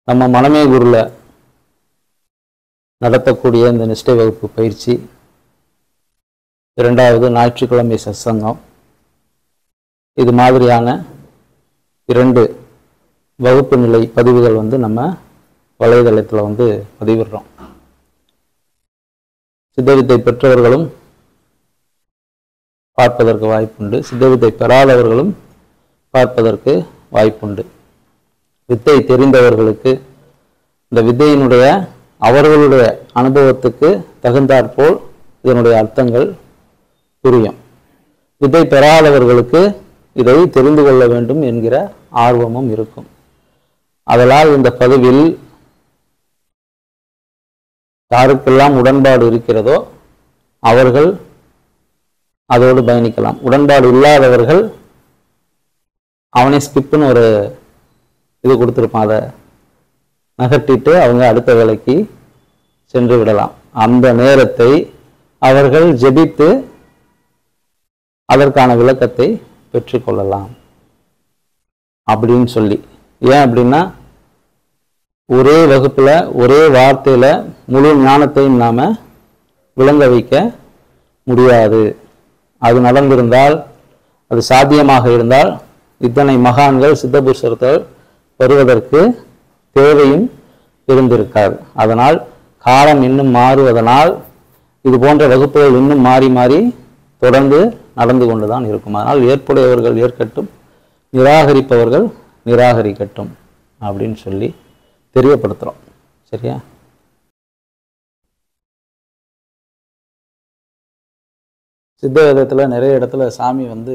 நம்ம மனமே குருல நடத்தக்கூடிய இந்த நிஷ்டை வகுப்பு பயிற்சி இரண்டாவது ஞாயிற்றுக்கிழமை சத்சங்கம் இது மாதிரியான இரண்டு வகுப்பு நிலை பதிவுகள் வந்து நம்ம வலைதளத்தில் வந்து பதிவிடுறோம் சித்தவித்தை பெற்றவர்களும் பார்ப்பதற்கு வாய்ப்புண்டு சித்தவித்தை பெறாதவர்களும் பார்ப்பதற்கு வாய்ப்புண்டு வித்தை தெரிந்தவர்களுக்கு இந்த வித்தையினுடைய அவர்களுடைய அனுபவத்துக்கு தகுந்தாற்போல் இதனுடைய அர்த்தங்கள் புரியும் வித்தை பெறாதவர்களுக்கு இதை தெரிந்து கொள்ள வேண்டும் என்கிற ஆர்வமும் இருக்கும் அதனால் இந்த பதிவில் யாருக்கெல்லாம் உடன்பாடு இருக்கிறதோ அவர்கள் அதோடு பயணிக்கலாம் உடன்பாடு இல்லாதவர்கள் அவனே ஸ்கிப்புன்னு ஒரு இது கொடுத்துருப்பான் அதை நகர்த்திட்டு அவங்க அடுத்த வேலைக்கு சென்று விடலாம் அந்த நேரத்தை அவர்கள் ஜெபித்து அதற்கான விளக்கத்தை பெற்றுக்கொள்ளலாம் அப்படின்னு சொல்லி ஏன் அப்படின்னா ஒரே வகுப்புல ஒரே வார்த்தையில முழு ஞானத்தையும் நாம விளங்க வைக்க முடியாது அது நடந்திருந்தால் அது சாத்தியமாக இருந்தால் இத்தனை மகான்கள் சித்தபுருஷர்கள் வருவதற்கு தேவையும் இருந்திருக்காது அதனால் காலம் இன்னும் மாறுவதனால் இது போன்ற வகுப்புகள் இன்னும் மாறி மாறி தொடர்ந்து நடந்து கொண்டுதான் இருக்கும் அதனால் ஏற்புடையவர்கள் ஏற்கட்டும் நிராகரிப்பவர்கள் நிராகரிக்கட்டும் அப்படின்னு சொல்லி தெரியப்படுத்துகிறோம் சரியா சித்த வேதத்தில் நிறைய இடத்துல சாமி வந்து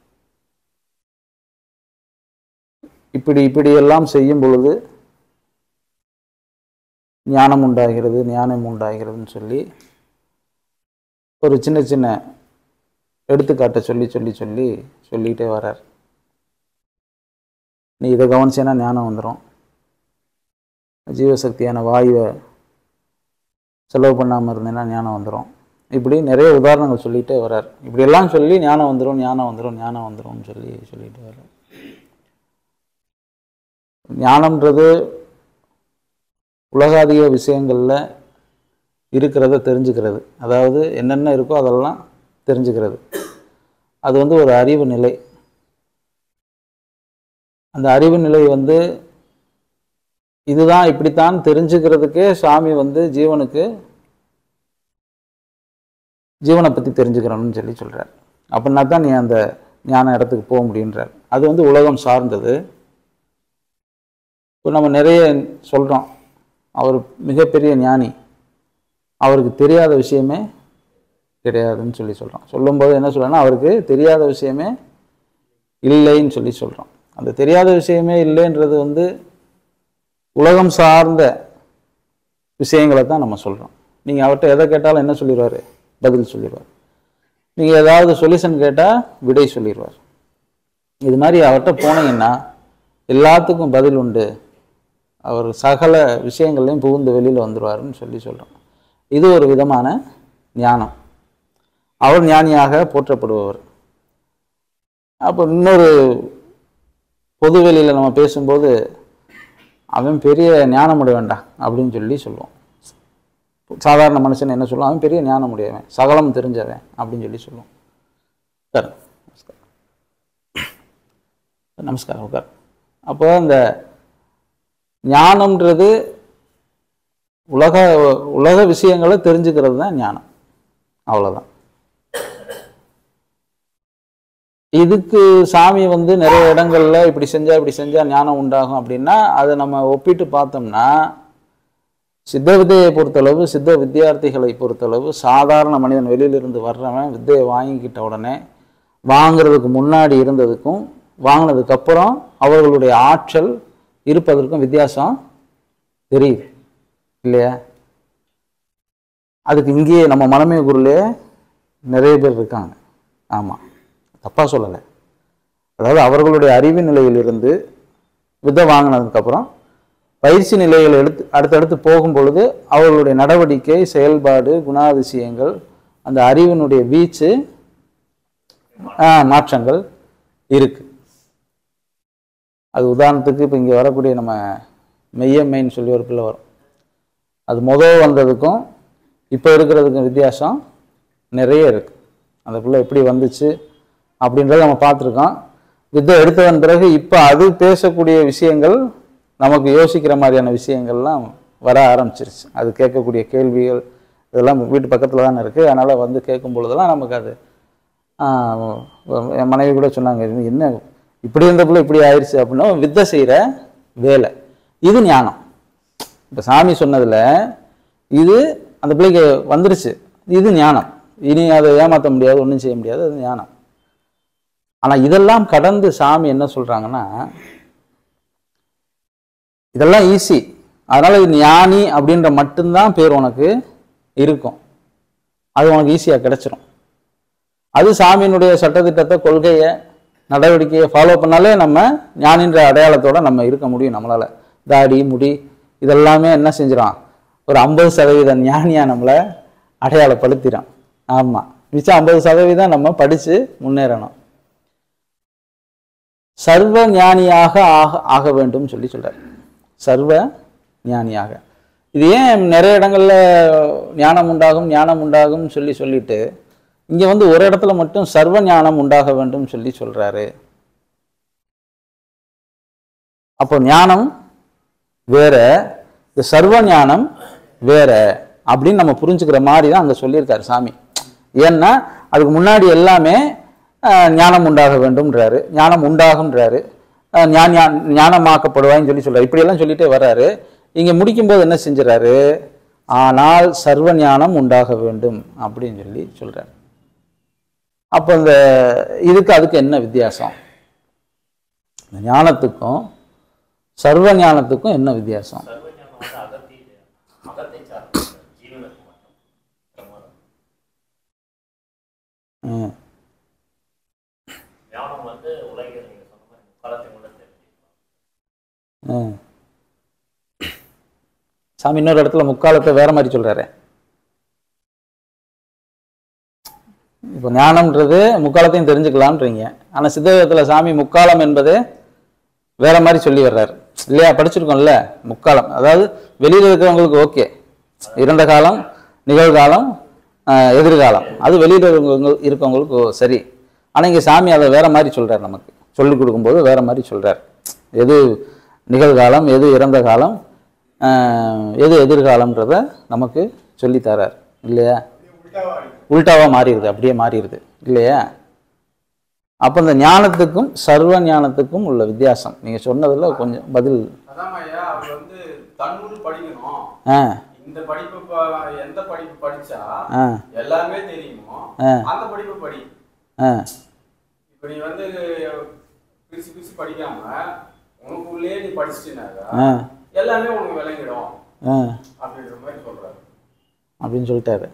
இப்படி இப்படி எல்லாம் செய்யும் பொழுது ஞானம் உண்டாகிறது ஞானம் உண்டாகிறதுன்னு சொல்லி ஒரு சின்ன சின்ன எடுத்துக்காட்டை சொல்லி சொல்லி சொல்லி சொல்லிக்கிட்டே வர்றார் நீ இதை கவனிச்சேன்னா ஞானம் வந்துடும் ஜீவசக்தியான வாயுவை செலவு பண்ணாமல் இருந்தேன்னா ஞானம் வந்துடும் இப்படி நிறைய உதாரணங்கள் சொல்லிகிட்டே வர்றார் இப்படியெல்லாம் சொல்லி ஞானம் வந்துடும் ஞானம் வந்துடும் ஞானம் வந்துடும்னு சொல்லி சொல்லிட்டு வர்றார் ஞானம்ன்றது உலகாதிக விஷயங்களில் இருக்கிறத தெரிஞ்சுக்கிறது அதாவது என்னென்ன இருக்கோ அதெல்லாம் தெரிஞ்சுக்கிறது அது வந்து ஒரு அறிவு நிலை அந்த அறிவு நிலை வந்து இதுதான் இப்படித்தான் தெரிஞ்சுக்கிறதுக்கே சாமி வந்து ஜீவனுக்கு ஜீவனை பற்றி தெரிஞ்சுக்கிறோம்னு சொல்லி சொல்கிறார் அப்படின்னா தான் நீ அந்த ஞான இடத்துக்கு போக முடியுன்றார் அது வந்து உலகம் சார்ந்தது இப்போ நம்ம நிறைய சொல்கிறோம் அவர் மிகப்பெரிய ஞானி அவருக்கு தெரியாத விஷயமே கிடையாதுன்னு சொல்லி சொல்கிறோம் சொல்லும்போது என்ன சொல்கிறோன்னா அவருக்கு தெரியாத விஷயமே இல்லைன்னு சொல்லி சொல்கிறோம் அந்த தெரியாத விஷயமே இல்லைன்றது வந்து உலகம் சார்ந்த விஷயங்களை தான் நம்ம சொல்கிறோம் நீங்கள் அவர்கிட்ட எதை கேட்டாலும் என்ன சொல்லிடுவார் பதில் சொல்லிடுவார் நீங்கள் ஏதாவது சொல்யூஷன் கேட்டால் விடை சொல்லிடுவார் இது மாதிரி அவர்கிட்ட போனீங்கன்னா எல்லாத்துக்கும் பதில் உண்டு அவர் சகல விஷயங்கள்லையும் புகுந்து வெளியில் வந்துடுவாருன்னு சொல்லி சொல்கிறோம் இது ஒரு விதமான ஞானம் அவர் ஞானியாக போற்றப்படுபவர் அப்போ இன்னொரு பொது வெளியில் நம்ம பேசும்போது அவன் பெரிய ஞானமுடைய வேண்டாம் அப்படின்னு சொல்லி சொல்லுவோம் சாதாரண மனுஷன் என்ன சொல்லுவான் அவன் பெரிய ஞானம் உடையவன் சகலம் தெரிஞ்சவன் அப்படின்னு சொல்லி சொல்லுவோம் சார் நமஸ்காரம் நமஸ்காரம் உட்கார் அப்போ இந்த ஞானம்ன்றது உலக உலக விஷயங்களை தெரிஞ்சுக்கிறது தான் ஞானம் அவ்வளோதான் இதுக்கு சாமி வந்து நிறைய இடங்கள்ல இப்படி செஞ்சா இப்படி செஞ்சா ஞானம் உண்டாகும் அப்படின்னா அதை நம்ம ஒப்பிட்டு பார்த்தோம்னா சித்த வித்தையை பொறுத்தளவு சித்த வித்தியார்த்திகளை பொறுத்தளவு சாதாரண மனிதன் வெளியிலிருந்து வர்றவன் வித்தையை வாங்கிக்கிட்ட உடனே வாங்குறதுக்கு முன்னாடி இருந்ததுக்கும் வாங்கினதுக்கு அப்புறம் அவர்களுடைய ஆற்றல் இருப்பதற்கும் வித்தியாசம் தெரியுது இல்லையா அதுக்கு இங்கேயே நம்ம மனமே குருலே நிறைய பேர் இருக்காங்க ஆமாம் தப்பாக சொல்லலை அதாவது அவர்களுடைய அறிவு நிலையிலிருந்து விதை வாங்கினதுக்கப்புறம் பயிற்சி நிலைகள் எடுத்து அடுத்தடுத்து போகும் பொழுது அவர்களுடைய நடவடிக்கை செயல்பாடு குணாதிசயங்கள் அந்த அறிவினுடைய வீச்சு ஆ, மாற்றங்கள் இருக்கு அது உதாரணத்துக்கு இப்போ இங்கே வரக்கூடிய நம்ம மெய்யம்மைன்னு சொல்லி ஒரு பிள்ளை வரும் அது முதல் வந்ததுக்கும் இப்போ இருக்கிறதுக்கும் வித்தியாசம் நிறைய இருக்கு அந்த பிள்ளை எப்படி வந்துச்சு அப்படின்றத நம்ம பார்த்துருக்கோம் வித்தை எடுத்ததன் பிறகு இப்போ அது பேசக்கூடிய விஷயங்கள் நமக்கு யோசிக்கிற மாதிரியான விஷயங்கள்லாம் வர ஆரம்பிச்சிருச்சு அது கேட்கக்கூடிய கேள்விகள் இதெல்லாம் வீட்டு பக்கத்தில் தானே இருக்குது அதனால் வந்து கேட்கும் பொழுதெல்லாம் நமக்கு அது ஆஹ், என் மனைவி கூட சொன்னாங்க இது என்ன இப்படி இருந்த பிள்ளை இப்படி ஆயிடுச்சு அப்படின்னா வித்தை செய்கிற வேலை இது ஞானம் இப்போ சாமி சொன்னதில் இது அந்த பிள்ளைக்கு வந்துருச்சு இது ஞானம் இனி அதை ஏமாற்ற முடியாது ஒன்றும் செய்ய முடியாது அது ஞானம் ஆனால் இதெல்லாம் கடந்து சாமி என்ன சொல்கிறாங்கன்னா இதெல்லாம் ஈஸி அதனால் இது ஞானி அப்படின்ற மட்டும்தான் பேர் உனக்கு இருக்கும் அது உனக்கு ஈஸியாக கிடைச்சிரும் அது சாமியினுடைய சட்டத்திட்டத்தை கொள்கையை நடவடிக்கையை ஃபாலோ பண்ணாலே நம்ம ஞானின்ற அடையாளத்தோட நம்ம இருக்க முடியும் நம்மளால தாடி முடி இதெல்லாமே என்ன செஞ்சிடும் ஒரு ஐம்பது சதவீத ஞானியா நம்மளை அடையாளப்படுத்திடும் ஆமா மிச்சம் ஐம்பது சதவீதம் நம்ம படிச்சு முன்னேறணும் சர்வ ஞானியாக ஆக ஆக வேண்டும் சொல்லி சொல்றார் சர்வ ஞானியாக இது ஏன் நிறைய இடங்கள்ல ஞானம் உண்டாகும் ஞானம் உண்டாகும் சொல்லி சொல்லிட்டு இங்க வந்து ஒரு இடத்துல மட்டும் சர்வ ஞானம் உண்டாக வேண்டும் சொல்லி சொல்றாரு அப்போ ஞானம் வேற இந்த சர்வ ஞானம் வேற அப்படின்னு நம்ம புரிஞ்சுக்கிற மாதிரி தான் அங்க சொல்லியிருக்காரு சாமி ஏன்னா அதுக்கு முன்னாடி எல்லாமே அஹ், ஞானம் உண்டாக வேண்டும்ன்றாரு ஞானம் உண்டாகும்ன்றாரு அஹ், ஞான ஞான- ஞானமாக்கப்படுவாய்ன்னு சொல்லி சொல்றாரு இப்படியெல்லாம் சொல்லிட்டே வர்றாரு இங்க முடிக்கும்போது என்ன செஞ்சுறாரு ஆனால் சர்வ ஞானம் உண்டாக வேண்டும் அப்படின்னு சொல்லி சொல்றாரு அப்போ இந்த இதுக்கு அதுக்கு என்ன வித்தியாசம் இந்த ஞானத்துக்கும் சர்வ ஞானத்துக்கும் என்ன வித்தியாசம் சர்வஞானம் வந்து அகத்தை அகத்தை சார்ந்த ஜீவனுக்கு மட்டும் பிரமாதம். ம். ஞானம் வந்து உலகில் நீங்க சொன்ன மாதிரி முக்காலத்தை கூட தெரிஞ்சுக்கலாம் ம். சாமி இன்னொரு இடத்துல முக்காலத்தை வேற மாதிரி சொல்றாரு இப்போ ஞானம்ன்றது முக்காலத்தையும் தெரிஞ்சுக்கலாம்ன்றீங்க ஆனா சித்தகத்துல சாமி முக்காலம் என்பது வேற மாதிரி சொல்லி வர்றாரு இல்லையா படிச்சிருக்கோம்ல முக்காலம் அதாவது வெளியில இருக்கிறவங்களுக்கு ஓகே இறந்த காலம் நிகழ்காலம் ஆஹ், எதிர்காலம் அது வெளியில இருக்கவங்க இருக்கவங்களுக்கு ஓ, சரி ஆனா இங்க சாமி அதை வேற மாதிரி சொல்றாரு நமக்கு சொல்லி கொடுக்கும்போது வேற மாதிரி சொல்றாரு எது நிகழ்காலம் எது இறந்த காலம் ஆஹ், எது எதிர்காலம்ன்றத நமக்கு சொல்லி தரார் இல்லையா உல்டாவா மாறிடுது அப்படியே மாறிடுது இல்லையா அப்போ இந்த ஞானத்துக்கும் சர்வ ஞானத்துக்கும் உள்ள வித்தியாசம் நீங்க சொன்னதுல கொஞ்சம் பதில் அதான் ஐயா அவர் வந்து தன்னூல் படிக்கணும் ஆ இந்த படிப்பு ப- எந்த படிப்பு படிச்சா ஆ எல்லாமே தெரியுமோ ஆ. அந்த படிப்பு படி ஆ இப்ப நீ வந்து பிரிச்சு பிரிச்சு படிக்காம உனக்குள்ளே நீ படிச்சிட்டினாக்கா ஆ எல்லாமே உனக்கு விளங்கிடும் ஆ அப்படின்ற மாதிரி சொல்றாரு அப்படின்னு சொல்லிட்டாரு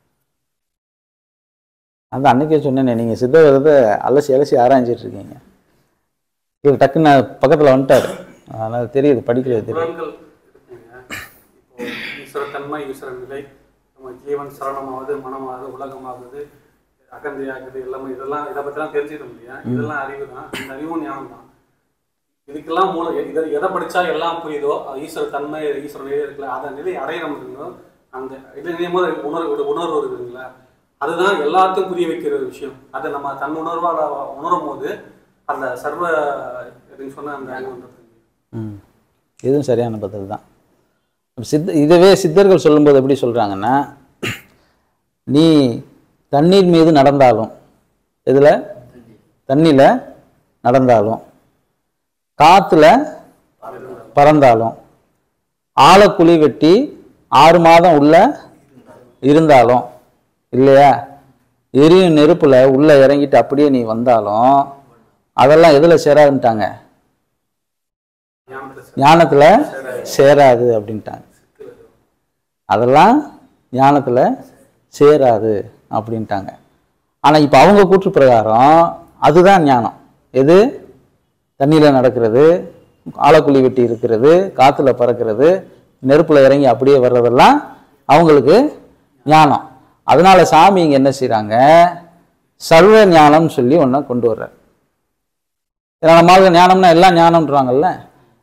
அந்த அன்னைக்கே சொன்னேனே நீங்க சித்த விரதத்தை அலசி அலசி ஆராய்ஞ்சிட்டு இருக்கீங்க இது டக்குன்னு பக்கத்துல வந்துட்டாரு அதனால தெரியுது படிக்கிறது தெரியுது புலன்கள் இருக்குங்க இப்போ ஈஸ்வரத்தன்மை ஈஸ்வர நிலை நம்ம ஜீவன் சரணமாவது மனமாவது உலகமாகுது அகந்தையாகுது எல்லாமே இதெல்லாம் இதை பற்றிலாம் தெரிஞ்சுக்க முடியும் இதெல்லாம் அறிவு தான் இந்த அறிவும் ஞானம் தான் இதுக்கெல்லாம் மூலம் எ- இதை எதை படிச்சா எல்லாம் புரியுதோ அது ஈஸ்வர தன்மை ஈஸ்வர நிலை இருக்குல்ல அந்த நிலை அடையிற இருக்கணும் அந்த இது நிலையமா உணர்வு ஒரு உணர்வு இருக்குதுங்களா அதுதான் எல்லாத்தையும் புரிய வைக்கிற ஒரு விஷயம் அதை நம்ம தன் உணர்வால் உணரும் போது அந்த சர்வ இதுன்னு சொன்ன அந்த அறிவு வந்துருது ம் இதுவும் சரியான பதில் தான் சித்த இதுவே சித்தர்கள் சொல்லும்போது எப்படி சொல்றாங்கன்னா நீ தண்ணீர் மீது நடந்தாலும் இதுல தண்ணியில நடந்தாலும் காத்துல பறந்தாலும் ஆழக்குழி வெட்டி ஆறு மாதம் உள்ள இருந்தாலும் இல்லையா எரியும் நெருப்புல உள்ள இறங்கிட்டு அப்படியே நீ வந்தாலும் அதெல்லாம் எதுல சேராதுன்ட்டாங்க ஞானத்தை ஞானத்துல சேராது அப்படின்ட்டாங்க அதெல்லாம் ஞானத்துல சேராது அப்படின்ட்டாங்க ஆனா இப்ப அவங்க கூற்று பிரகாரம் அதுதான் ஞானம் எது தண்ணியில நடக்கிறது ஆழக்குழி வெட்டி இருக்கிறது காத்துல பறக்கிறது நெருப்புல இறங்கி அப்படியே வர்றதெல்லாம் அவங்களுக்கு ஞானம் அதனால சாமி இங்க என்ன செய்றாங்க சர்வ ஞானம் சொல்லி ஒன்றை கொண்டு வர்றார் ஏன்னா நம்ம ஆளுங்க ஞானம்னா எல்லாம் ஞானம்ன்றாங்கல்ல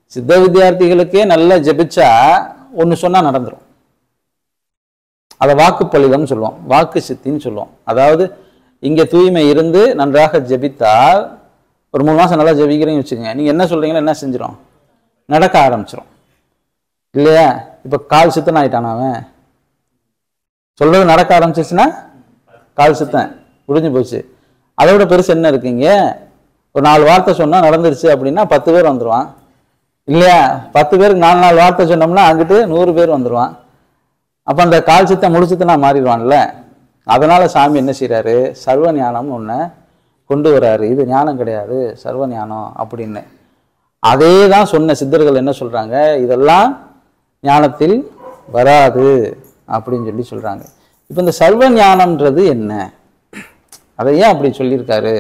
சித்த வித்தியார்த்திகளுக்கே நல்லா ஜெபிச்சா ஒன்று சொன்னா நடந்துரும் அதை வாக்கு பலிதம்னு சொல்லுவோம் வாக்கு சித்தின்னு சொல்லுவோம் அதாவது இங்கே தூய்மை இருந்து நன்றாக ஜெபித்தால் ஒரு மூணு மாதம் நல்லா ஜெபிக்கிறீங்கன்னு வச்சுக்கோங்க நீங்கள் என்ன சொல்றீங்களோ என்ன செஞ்சிடும் நடக்க ஆரம்பிச்சிடும் இல்லையா இப்போ கால் சித்தன் ஆயிட்டான் அவன் சொல்றது நடக்க ஆரம்பிச்சிச்சுன்னா கால் சித்தன் முடிஞ்சு போச்சு அதை விட பெருசு என்ன இருக்குங்க ஒரு நாலு வார்த்தை சொன்னா நடந்துருச்சு அப்படின்னா பத்து பேர் வந்துருவான் இல்லையா பத்து பேருக்கு நாலு நாலு வார்த்தை சொன்னோம்னா அங்கிட்டு நூறு பேர் வந்துருவான் அப்போ அந்த கால் சித்தம் முடிச்சுத்தனா மாறிடுவான்ல அதனால சாமி என்ன செய்றாரு சர்வ ஞானம்னு ஒன்று கொண்டு வராரு இது ஞானம் கிடையாது சர்வ ஞானம் அப்படின்னு அதே தான் சொன்ன சித்தர்கள் என்ன சொல்றாங்க இதெல்லாம் ஞானத்தில் வராது அப்படின்னு சொல்லி சொல்றாங்க இப்போ இந்த சர்வ ஞானம்ன்றது என்ன அதை ஏன் அப்படி சொல்லியிருக்காரு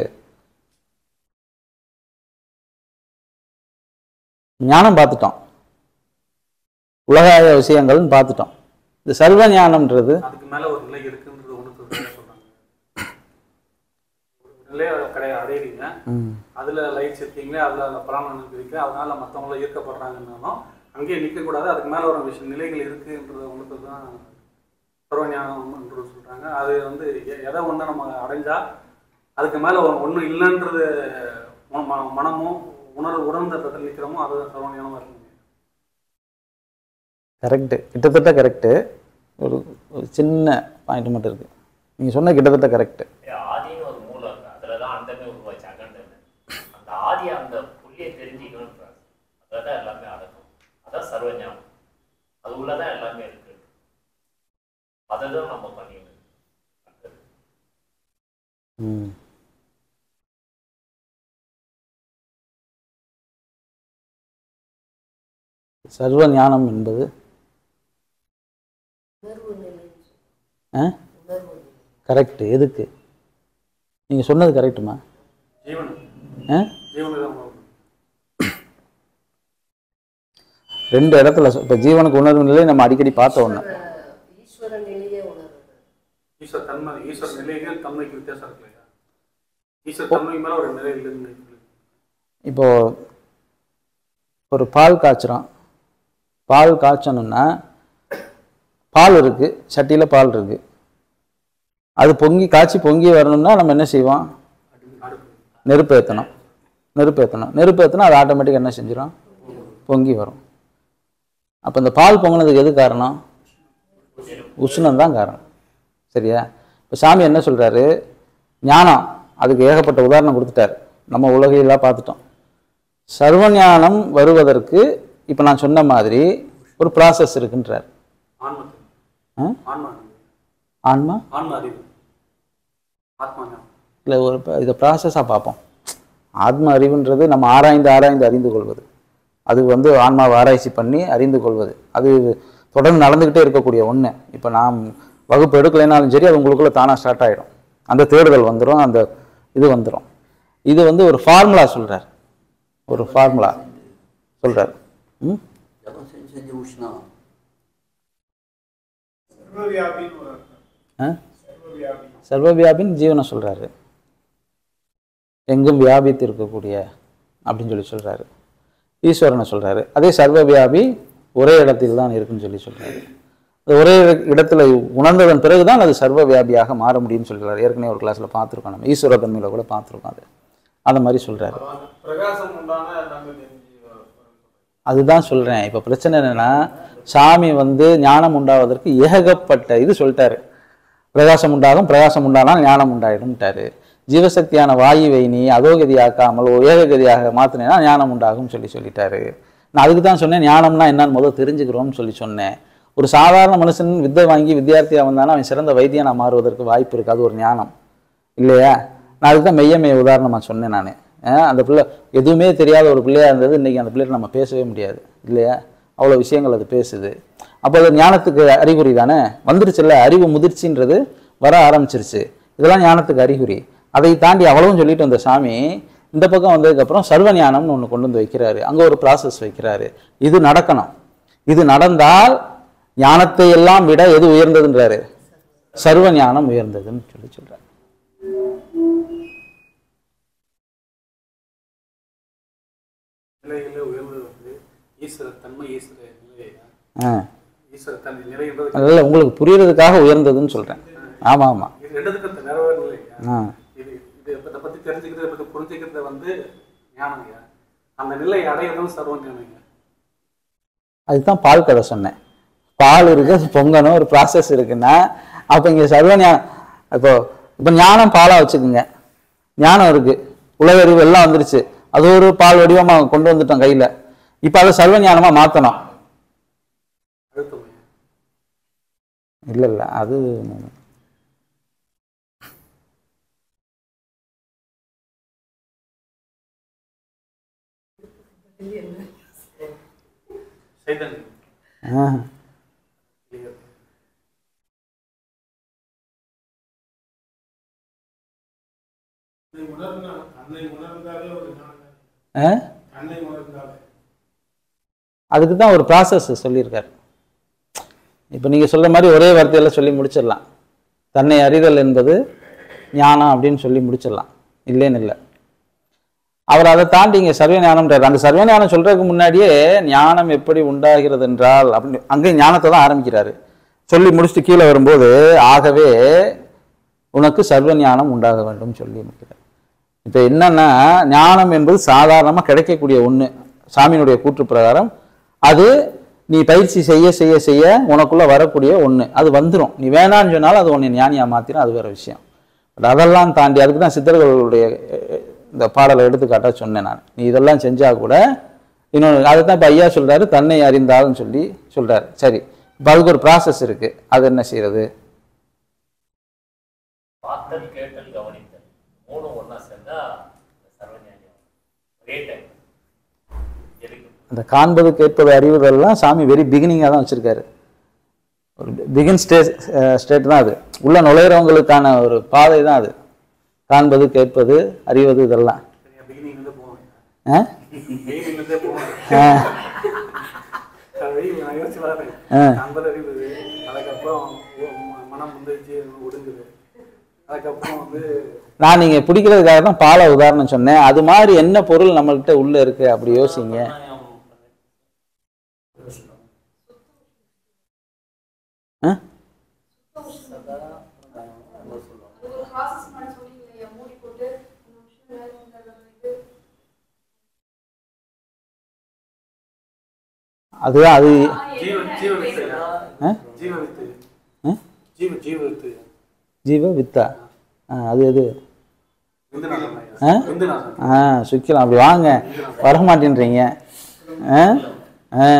ஞானம் பார்த்துட்டோம் உலகாய விஷயங்கள்னு பார்த்துட்டோம் இந்த சர்வ ஞானம்ன்றது அதுக்கு மேல ஒரு நிலை இருக்குன்றது ஒண்ணு சொல்றாங்க சொல்றாங்க ஒரு நிலையை கிடையாது அடையிறீங்க ம், அதுல லைட் செத்தீங்களே அதுல அந்த பலன் இருக்கு அதனால மத்தவங்கள ஈர்க்கப்படுறாங்கன்னாலும் அங்கேயே நிக்க கூடாது அதுக்கு மேல ஒரு விஷயம் நிலைகள் இருக்குன்றது ஒன்று தான் சர்வஞானம்ன்றது சொல்றாங்க அது வந்து எ- எதை ஒண்ணு நம்ம அடைஞ்சா அதுக்கு மேல ஒரு ஒண்ணு இல்லைன்றது ம- ம- மனமும் உணர்வு உணர்ந்த இடத்துல நிக்கிறோமோ அதுதான் சர்வஞானமா இருக்கு கரெக்டு கிட்டத்தட்ட கரெக்டு ஒரு ஒரு சின்ன பாயிண்ட் மட்டும் இருக்கு நீங்க சொன்ன கிட்டத்தட்ட கரெக்டு ஆதின்னு ஒரு மூலம் இருக்கு அதுல தான் அந்தமே உருவாச்சு அகண்டன்னு அந்த ஆதி அந்த புள்ளியை தெரிஞ்சுக்கணுன்றாங்க அதான் எல்லாமே அடக்கும் அதான் சர்வஞானம் அது உள்ளதான் எல்லாமே இருக்கு அதை தான் நம்ம பண்ணிக்கணும் அடுத்தது. ம் சர்வ ஞானம் என்பது ஆ கரெக்டு எதுக்கு நீங்க சொன்னது கரெக்டுமா ஜீவன் ஆ ஜீவனுக்கு தான் உணர்வு. ரெண்டு இடத்துல சொ- இப்ப ஜீவனுக்கு உணர்வு நிலை நம்ம அடிக்கடி பார்த்த ஒண்ணு ஈஸ்வர நிலையே உணர்றது ஈஸ்வர தன்மை ஈஸ்வர நிலைகள் தன்மைக்கு வித்தியாசம் இருக்கு இல்லையா ஈஸ்வர தன்மைக்கு மேல ஒரு நிலை இல்லைன்னு இப்போ ஒரு பால் காய்ச்சுறோம் பால் காய்ச்சணும்னா பால் இருக்கு சட்டியில பால் இருக்கு அது பொங்கி காய்ச்சி பொங்கி வரணும்னா நம்ம என்ன செய்வோம் அடுப்பு நெருப்பு ஏற்றணும் நெருப்பு ஏற்றணும் நெருப்பு ஏற்றினா அது ஆட்டோமேட்டிக்காக என்ன செஞ்சிடும் பொங்கி வரும் அப்போ இந்த பால் பொங்கினதுக்கு எது காரணம் உஷ்ணம் தான் காரணம் சரியா இப்போ சாமி என்ன சொல்றாரு ஞானம் அதுக்கு ஏகப்பட்ட உதாரணம் கொடுத்துட்டாரு நம்ம உலகையெல்லாம் பார்த்துட்டோம் சர்வ ஞானம் வருவதற்கு இப்போ நான் சொன்ன மாதிரி ஒரு ப்ராசஸ் இருக்குன்றார் ஆன்மத்தை ஆ? ஆன்மா ஆன்மா ஆன்ம அறிவு ஆத்மா ஞானம் இல்லை ஒரு ப- இதை ப்ராசஸாக பார்ப்போம் ஆத்ம அறிவுன்றது நம்ம ஆராய்ந்து ஆராய்ந்து அறிந்து கொள்வது அது வந்து ஆன்மாவை ஆராய்ச்சி பண்ணி அறிந்து கொள்வது அது தொடர்ந்து நடந்துக்கிட்டே இருக்கக்கூடிய ஒன்று இப்போ நாம் வகுப்பு எடுக்கலைனாலும் சரி அது உங்களுக்குள்ள தானாக ஸ்டார்ட் ஆகிடும் அந்த தேடுதல் வந்துடும் அந்த இது வந்துடும் இது வந்து ஒரு ஃபார்முலா சொல்கிறார் ஒரு ஃபார்முலா சொல்கிறார் ம் ஜபம் செஞ்சு செஞ்சு உஷ்ணம் சர்வவியாபின்னு ஒரு அர்த்தம் ஆ சர்வவியாபி சர்வவியாபின்னு ஜீவனை சொல்றாரு எங்கும் வியாபித்து இருக்கக்கூடிய அப்படின்னு சொல்லி சொல்றாரு ஈஸ்வரனை சொல்றாரு அதே சர்வவியாபி ஒரே இடத்தில் தான் இருக்குன்னு சொல்லி சொல்றாரு அது ஒரே இடத்துல உணர்ந்ததன் பிறகுதான் அது சர்வ வியாபியாக மாற முடியும்னு சொல்றாரு ஏற்கனவே ஒரு கிளாஸ்ல பார்த்துருக்கோம் நம்ம ஈஸ்வர தன்மையில கூட பார்த்துருக்கோம் அது அந்த மாதிரி சொல்றாரு அதான் பிரகாசம் உண்டான எல்லாமே தெரிஞ்சு வரும். அதுதான் சொல்றேன் இப்போ பிரச்சனை என்னன்னா சாமி வந்து ஞானம் உண்டாவதற்கு ஏகப்பட்ட இது சொல்லிட்டாரு பிரகாசம் உண்டாகும் பிரகாசம் உண்டானால் ஞானம் உண்டாயிடும்ட்டாரு ஜீவசக்தியான வாயுவை நீ அதோகதி ஆக்காமல் ஏககதியாக மாத்தினேன்னா ஞானம் உண்டாகும்னு சொல்லி சொல்லிட்டாரு நான் அதுக்கு தான் சொன்னேன் ஞானம்னா என்னன்னு முதல்ல தெரிஞ்சுக்கிறோம்னு சொல்லி சொன்னேன் ஒரு சாதாரண மனுஷன் வித்தை வாங்கி வித்தியார்த்தியாக வந்தானா அவன் சிறந்த வைத்தியனா மாறுவதற்கு வாய்ப்பு இருக்கு அது ஒரு ஞானம் இல்லையா நான் அதுக்கு தான் மெய்ய மெய்ய உதாரணமாக சொன்னேன் நான் அந்த பிள்ளை எதுவுமே தெரியாத ஒரு பிள்ளையா இருந்தது இன்னைக்கு அந்த பிள்ளைகிட்ட நம்ம பேசவே முடியாது இல்லையா அவ்வளோ விஷயங்கள் அது பேசுது அப்போ அது ஞானத்துக்கு அறிகுறி தானே வந்துருச்சுல்ல அறிவு முதிர்ச்சின்றது வர ஆரம்பிச்சிருச்சு இதெல்லாம் ஞானத்துக்கு அறிகுறி அதை தாண்டி அவ்வளவும் சொல்லிட்டு வந்த சாமி இந்த பக்கம் வந்ததுக்கப்புறம் சர்வ ஞானம்னு ஒன்று கொண்டு வந்து வைக்கிறாரு அங்கே ஒரு ப்ராசஸ் வைக்கிறாரு இது நடக்கணும் இது நடந்தால் ஞானத்தை எல்லாம் விட எது உயர்ந்ததுன்றாரு சர்வ ஞானம் உயர்ந்ததுன்னு சொல்லி சொல்றாரு நிலைகளில் உயர்ந்தது வந்து ஈஸ்வர தன்மை ஈஸ்வர நிலை ஆ ஈஸ்வர தன்மை நிலைன்றது அதனால் உங்களுக்கு புரியறதுக்காக உயர்ந்ததுன்னு சொல்கிறேன் ஆமாம் ஆமாம் இது ரெண்டுத்துக்கும் நிறைவேற நிலை ஆ இது இது இதை பத்தி தெரிஞ்சுக்கிறது இதை பத்தி புரிஞ்சுக்கிறது வந்து ஞானங்க அந்த நிலை அடையிறதும் சர்வ ஞானங்க அதுதான் பால் கதை சொன்னேன் பால் இருக்கு அது பொங்கணும் ஒரு ப்ராசஸ் இருக்குன்னா அப்போ இங்கே சர்வ ஞானம் இப்போ இப்போ ஞானம் பாலாக வச்சுக்கோங்க ஞானம் இருக்கு உலகறிவு எல்லாம் வந்துருச்சு அது ஒரு பால் வடிவமாக கொண்டு வந்துட்டோம் கையில் இப்போ அதை சர்வ ஞானமாக மாற்றணும் அழுத்தம் இல்லை இல்லை அது சைதன்யம் ஆ உணர்னா தன்னை உணர்ந்தாலே ஒரு ஞானம் ஆ தன்னை உணர்ந்தாலே அதுக்கு தான் ஒரு ப்ராசஸ் சொல்லியிருக்காரு இப்போ நீங்கள் சொல்ற மாதிரி ஒரே வார்த்தையில சொல்லி முடிச்சிடலாம் தன்னை அறிதல் என்பது ஞானம் அப்படின்னு சொல்லி முடிச்சிடலாம் இல்லைன்னு இல்லை அவர் அதை தாண்டி இங்கே சர்வ ஞானம்ன்றார் அந்த சர்வ ஞானம் சொல்றதுக்கு முன்னாடியே ஞானம் எப்படி உண்டாகிறது என்றால் அப்படின்னு அங்கே ஞானத்தை தான் ஆரம்பிக்கிறாரு சொல்லி முடிச்சுட்டு கீழே வரும்போது ஆகவே உனக்கு சர்வ ஞானம் உண்டாக வேண்டும் சொல்லி முடிக்கிறார் இப்போ என்னன்னா ஞானம் என்பது சாதாரணமாக கிடைக்கக்கூடிய ஒன்று சாமியினுடைய கூற்று பிரகாரம் அது நீ பயிற்சி செய்ய செய்ய செய்ய உனக்குள்ள வரக்கூடிய ஒன்று அது வந்துடும் நீ வேணான்னு சொன்னாலும் அது உன்னை ஞானியா மாத்திரும் அது வேற விஷயம் பட் அதெல்லாம் தாண்டி அதுக்கு தான் சித்தர்களுடைய அஹ், இந்த பாடலை எடுத்துக்காட்டா சொன்னேன் நான் நீ இதெல்லாம் செஞ்சா கூட இன்னொன்று அதை தான் இப்போ ஐயா சொல்றாரு தன்னை அறிந்தால்னு சொல்லி சொல்றாரு சரி இப்போ அதுக்கு ஒரு ப்ராசஸ் இருக்கு அது என்ன செய்யறது பார்த்தல் கேட்டல் கவனித்தல் மூணு ஒண்ணா சேர்ந்தா இந்த சர்வஞானியம் ஒரே டைம் எதுக்கு அந்த காண்பது கேட்பது அறிவதெல்லாம் சாமி வெரி பிகினிங்காக தான் வச்சிருக்காரு ஒரு பிகின் ஸ்டேஜ் ஸ்டேட் தான் அது உள்ள நுழையிறவங்களுக்கான ஒரு பாதை தான் அது காண்பது கேட்பது அறிவது இதெல்லாம் சரியா பிகினிங்லேருந்து போவாங்க ஆ? பிகினிங்லேருந்தே போவாங்க ஆ, அது வெளியே நான் யோசிச்சு வரேன் ஆ. ஐம்பது அறிவுது அதுக்கப்புறம் ஓ- ம- மனம் வந்து ஜீ- ஒடுங்குது அதுக்கப்புறம் வந்து நான் நீங்க பிடிக்கிறதுக்காக தான் பாலை உதாரணம் சொன்னேன் அது மாதிரி என்ன பொருள் நம்மள்கிட்ட உள்ள இருக்கு அப்படி யோசிங்க ஆ? ஒரு ப்ராசஸ் பண்ண சொன்னீங்க மூடி போட்டு ஒரு நிமிஷம் வேலை வந்து அதுதான் அது ஜீவ ஜீவ வித்து ஆ? ஜீவ வித்து ஆ? ஜீவ ஜீவ வித்து ஜீவ வித்தா ஆ, அது எது விந்துநாதம் ஆ? விந்துநாதம் ஆ சுக்கலாம் அப்படி வாங்க வர மாட்டேன்றீங்க ஆ? ஆ.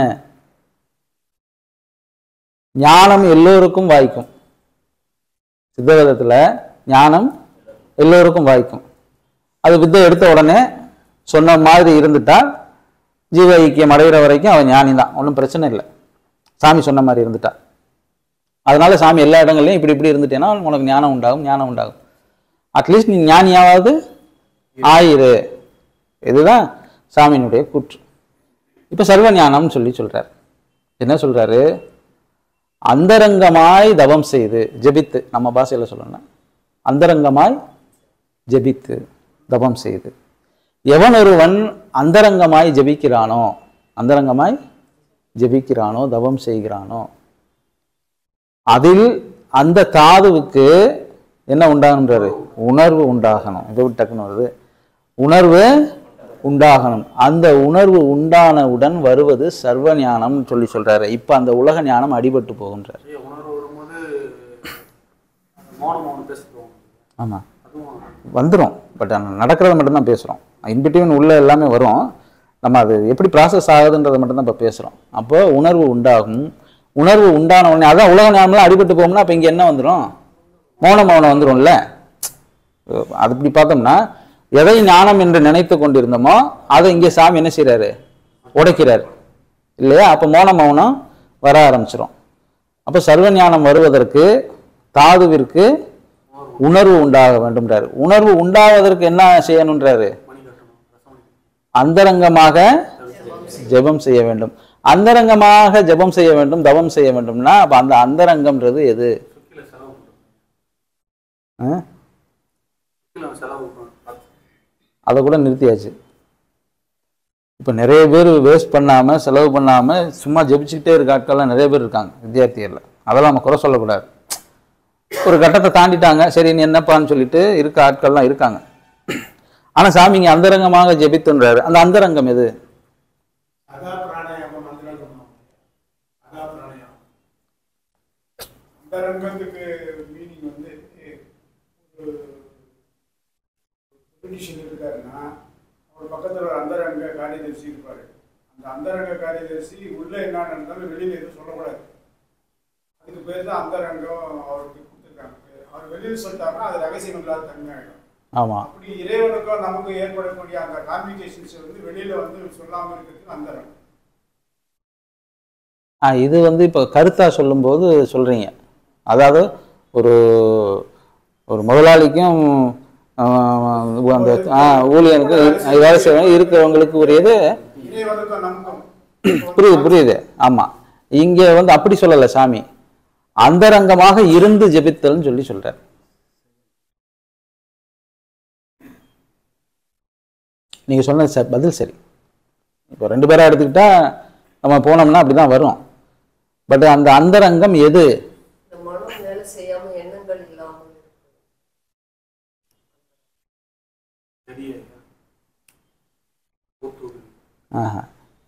ஞானம் எல்லோருக்கும் வாய்க்கும் சித்தவேதத்துல ஞானம் எல்லோருக்கும் வாய்க்கும் அது வித்தை எடுத்த உடனே சொன்ன மாதிரி இருந்துட்டா ஜீவ ஐக்கியம் அடைகிற வரைக்கும் அவன் ஞானி தான் ஒன்றும் பிரச்சனை இல்லை சாமி சொன்ன மாதிரி இருந்துட்டா அதனால சாமி எல்லா இடங்கள்லையும் இப்படி இப்படி இருந்துட்டேன்னா உனக்கு ஞானம் உண்டாகும் ஞானம் உண்டாகும் அட்லீஸ்ட் நீ ஞானியாவது ஆயிரு இதுதான் சாமியினுடைய கூற்று இப்போ சர்வ ஞானம்னு சொல்லி சொல்றார் என்ன சொல்றாரு அந்தரங்கமாய் தவம் செய்து ஜெபித்து நம்ம பாஷையில சொல்லணும்னா அந்தரங்கமாய் ஜெபித்து தவம் செய்து எவன் ஒருவன் அந்தரங்கமாய் ஜெபிக்கிறானோ அந்தரங்கமாய் ஜெபிக்கிறானோ தவம் செய்கிறானோ அதில் அந்த தாதுவுக்கு என்ன உண்டாகணுன்றாரு உணர்வு உண்டாகணும் இதை விட்டு டக்குன்னு வருது உணர்வு உண்டாகணும் அந்த உணர்வு உண்டானவுடன் வருவது சர்வ ஞானம்னு சொல்லி சொல்றாரு இப்ப அந்த உலக ஞானம் அடிபட்டு போகின்றார் ஐயா, உணர்வு வரும்போது மௌனம் மௌனம் பேசுவோம் ஆமா அதுவும் வந்துடும் பட் நடக்கிறத மட்டும்தான் பேசுகிறோம் இன்பிட்வீன் உள்ள எல்லாமே வரும் நம்ம அது எப்படி ப்ராசஸ் ஆகுதுன்றதை மட்டும்தான் இப்போ பேசுகிறோம் அப்போ உணர்வு உண்டாகும் உணர்வு உண்டான உடனே அதான் உலக ஞானம்லாம் அடிபட்டு போகும்னா அப்போ இங்கே என்ன வந்துடும் மௌன மௌனம் வந்துரும்ல அது இப்படி பார்த்தோம்னா எதை ஞானம் என்று நினைத்து கொண்டிருந்தோமோ அதை இங்கே சாமி என்ன செய்றாரு உடைக்கிறார் இல்லையா அப்போ மௌன மௌனம் வர ஆரம்பிச்சிரும் அப்போ சர்வ ஞானம் வருவதற்கு தாதுவிற்கு உணர்வு உண்டாக வேண்டும்ன்றாரு உணர்வு உண்டாவதற்கு என்ன செய்யணுன்றாரு அந்தரங்கமாக ஜெபம் செய்ய வேண்டும் அந்தரங்கமாக ஜெபம் செய்ய வேண்டும் தவம் செய்ய வேண்டும்னா அப்ப அந்த அந்தரங்கம்ன்றது எது சுக்கில செலவு பண்ணுறோம் ஆ? சுக்கில செலவு பண்ணுறோம் அதை கூட நிறுத்தியாச்சு இப்போ நிறைய பேர் வேஸ்ட் பண்ணாமல் செலவு பண்ணாமல் சும்மா ஜெபிச்சுக்கிட்டே இருக்க ஆட்கள்லாம் நிறைய பேர் இருக்காங்க வித்தியார்த்திகளில் அதெல்லாம் நம்ம குறை சொல்லக்கூடாது ஒரு கட்டத்தை தாண்டிட்டாங்க சரி நீ என்னப்பான்னு சொல்லிட்டு இருக்க ஆட்கள்லாம் இருக்காங்க ஆனால் சாமிங்க அந்தரங்கமாக ஜெபித்துன்றாரு அந்த அந்தரங்கம் எது அதா பிராணாயாமம் மந்திரம் சொன்னோம் அதா பிராணாயாமம் அந்த ரங்கத்துக்கு மீனிங் வந்து ஒரு பொலிட்டிஷியன் இருக்காருன்னா அவர் பக்கத்தில் ஒரு அந்தரங்க காரியதர்சி இருப்பார் அந்த அந்தரங்க காரியதர்சி உள்ள என்ன நடந்தாலும் வெளியில் எதுவும் சொல்லக்கூடாது அதுக்கு பேர் தான் அந்தரங்கம் அவருக்கு கொடுத்துருக்காங்க அவர் வெளியில் சொல்லிட்டாருன்னா அது ரகசியம் இல்லாத தன்மை ஆகிடும் ஆமாம் அப்படி இறைவனுக்கும் நமக்கு ஏற்படக்கூடிய அந்த காம்யூனிகேஷன்ஸ் வந்து வெளியில வந்து சொல்லாம இருக்கிறதுக்கு அந்தரங்கம் ஆ இது வந்து இப்போ கருத்தாக சொல்லும்போது சொல்கிறீங்க அதாவது ஒரு ஒரு முதலாளிக்கும் ஆஹ், அந்த ஆ, ஊழியனுக்கும் வேலை செய்யறவங்க இருக்கிறவங்களுக்கு உரியது இறைவனுக்கும் நமக்கும் புரியுது புரியுது ஆமாம் இங்கே வந்து அப்படி சொல்லலை சாமி அந்தரங்கமாக இருந்து ஜெபித்தல்னு சொல்லி சொல்றார் நீங்கள் சொன்னது ச பதில் சரி இப்போ ரெண்டு பேரா எடுத்துக்கிட்டா நம்ம போனோம்னா அப்படி தான் வரும் பட் அந்த அந்தரங்கம் எது இந்த மனம் வேலை செய்யாம எண்ணங்கள் இல்லாமல் இருக்கு பெரிய கூத்தூர் ஆஹா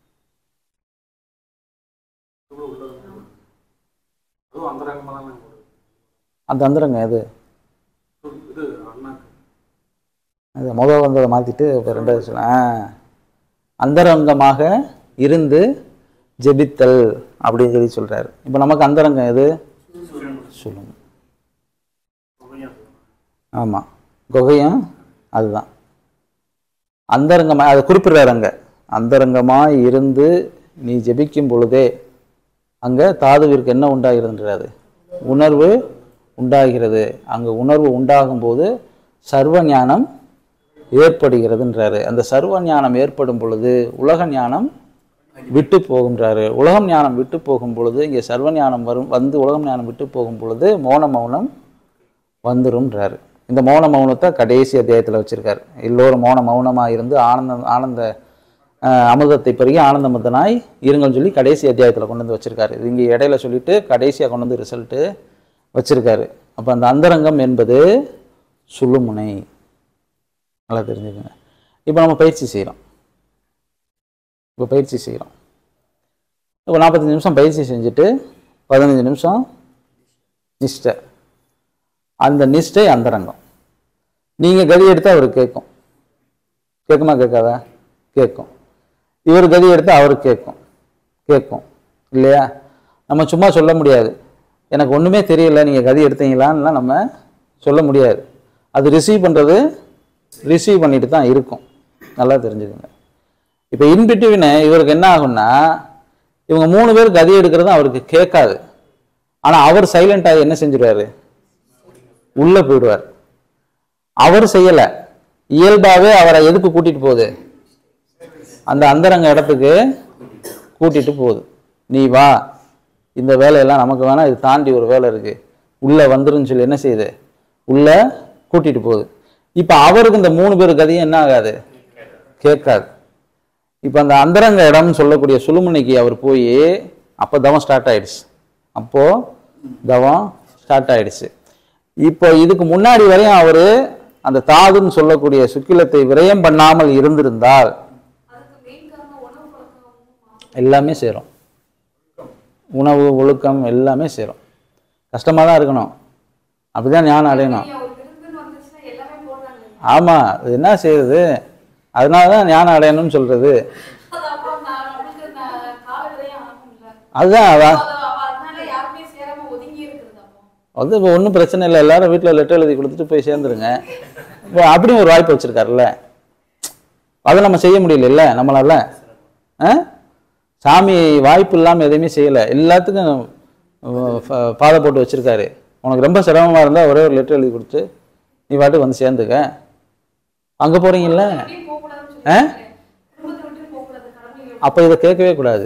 உள்ளது அதுவும் அந்த ரகமாக தான் போடுது அந்த அந்தரங்கம் எது இது அண்ணாக்கு அது முதல் வந்ததை மாற்றிட்டு இப்போ ரெண்டாவது சொல்ல ஆ அந்தரங்கமாக இருந்து ஜெபித்தல் அப்படின்னு சொல்லி சொல்றாரு இப்போ நமக்கு அந்தரங்கம் எது சொல்லுங்க ஆமாம் குகையும் அதுதான் அந்தரங்கமாக அதை குறிப்பிடுறாரு அங்கே அந்தரங்கமாய் இருந்து நீ ஜெபிக்கும் பொழுதே அங்கே தாதுவிற்கு என்ன உண்டாகிறதுன்றாரு உணர்வு உண்டாகிறது அங்கே உணர்வு உண்டாகும் போது சர்வ ஞானம் ஏற்படுகிறதுன்றாரு அந்த சர்வ ஞானம் ஏற்படும் பொழுது உலக ஞானம் விட்டு போகின்றாரு உலகம் ஞானம் விட்டு போகும் பொழுது இங்கே சர்வ ஞானம் வரும் வந்து உலகம் ஞானம் விட்டு போகும் பொழுது மௌன மௌனம் வந்துரும்ன்றாரு இந்த மௌன மௌனத்தை கடைசி அத்தியாயத்தில் வச்சிருக்காரு எல்லோரும் மௌன மௌனமாக இருந்து ஆனந்த ஆனந்த அஹ், அமிர்தத்தை பெருகி ஆனந்தமத்தனாய் இருங்கன்னு சொல்லி கடைசி அத்தியாயத்தில் கொண்டு வந்து வச்சிருக்காரு இது இங்கே இடையில சொல்லிட்டு கடைசியாக கொண்டு வந்து ரிசல்ட்டு வச்சிருக்காரு அப்போ அந்த அந்தரங்கம் என்பது சுழுமுனை நல்லா தெரிஞ்சுக்கங்க இப்போ நம்ம பயிற்சி செய்கிறோம் இப்போ பயிற்சி செய்கிறோம் இப்போ நாற்பத்தஞ்சு நிமிஷம் பயிற்சி செஞ்சுட்டு பதினஞ்சு நிமிஷம் நிஷ்டை அந்த நிஷ்டை அந்தரங்கம் நீங்கள் கதி எடுத்தால் அவர் கேட்கும் கேட்குமா கேட்காதா கேட்கும் இவர் கதி எடுத்தால் அவர் கேட்கும் கேட்கும் இல்லையா நம்ம சும்மா சொல்ல முடியாது எனக்கு ஒன்றுமே தெரியல நீங்கள் கதி எடுத்தீங்களான்லாம் நம்ம சொல்ல முடியாது அது ரிசீவ் பண்ணுறது ரிசீவ் பண்ணிட்டு தான் இருக்கும் நல்லா தெரிஞ்சுக்கோங்க இப்போ இன்பிட்வீனு இவருக்கு என்ன ஆகும்னா இவங்க மூணு பேர் கதி எடுக்கிறதும் அவருக்கு கேட்காது ஆனால் அவர் சைலண்டாக என்ன செஞ்சிருவாரு உள்ளே போயிடுவார் அவர் செய்யலை இயல்பாகவே அவரை எதுக்கு கூட்டிட்டு போகுது அந்த அந்தரங்க இடத்துக்கு கூட்டிட்டு போகுது நீ வா இந்த வேலையெல்லாம் நமக்கு வேணாம் இது தாண்டி ஒரு வேலை இருக்கு உள்ள வந்துருன்னு சொல்லி என்ன செய்யுது உள்ள கூட்டிட்டு போகுது இப்போ அவருக்கு இந்த மூணு பேர் கதையும் என்ன ஆகாது கேட்காது இப்போ அந்த அந்தரங்க இடம்னு சொல்லக்கூடிய சுழுமுனைக்கு அவர் போய் அப்போ தவம் ஸ்டார்ட் ஆயிடுச்சு அப்போ தவம் ஸ்டார்ட் ஆயிடுச்சு இப்போ இதுக்கு முன்னாடி வரையும் அவர் அந்த தாதுன்னு சொல்லக்கூடிய சுக்கிலத்தை விரயம் பண்ணாமல் இருந்திருந்தால் அதுக்கு மெயின் காரணம் உணவு பழக்கம் எல்லாமே சேரும் உணவு ஒழுக்கம் எல்லாமே சேரும் கஷ்டமாக தான் இருக்கணும் அப்படிதான் ஞானம் அடையணும் நீங்க ஒரு விருந்துன்னு வந்துச்சுன்னா எல்லாமே போடுறாங்க ஆமாம் அது என்ன செய்யுது அதனால தான் ஞானம் அடையணும்னு சொல்கிறது அது அப்போ நான் நம்மளுக்கு நான் காலத்திலேயே ஆகும்ல அதுதான் அதான் அது அப்ப அதனால யாருமே சேராம ஒதுங்கி இருக்கிறது அப்போ அது இப்போ ஒன்றும் பிரச்சனை இல்லை எல்லாரும் வீட்டில் லெட்டர் எழுதி கொடுத்துட்டு போய் சேர்ந்துருங்க இப்போ அப்படியும் ஒரு வாய்ப்பு வச்சுருக்காருல்ல அதை நம்ம செய்ய முடியல நம்மளால ஆ சாமி வாய்ப்பு இல்லாமல் எதையுமே செய்யலை எல்லாத்துக்கும் அஹ், ப- பாதை போட்டு வச்சுருக்காரு உனக்கு ரொம்ப சிரமமாக இருந்தால் ஒரே ஒரு லெட்டர் எழுதி கொடுத்து நீ பாட்டு வந்து சேர்ந்துக்க அங்கே போகிறீங்கல்ல வெளியே போகக்கூடாதுன்னு ஆ? சொல்லி குடும்பத்தை விட்டு போகக்கூடாது கடமைகள் அப்போ இதை கேட்கவே கூடாது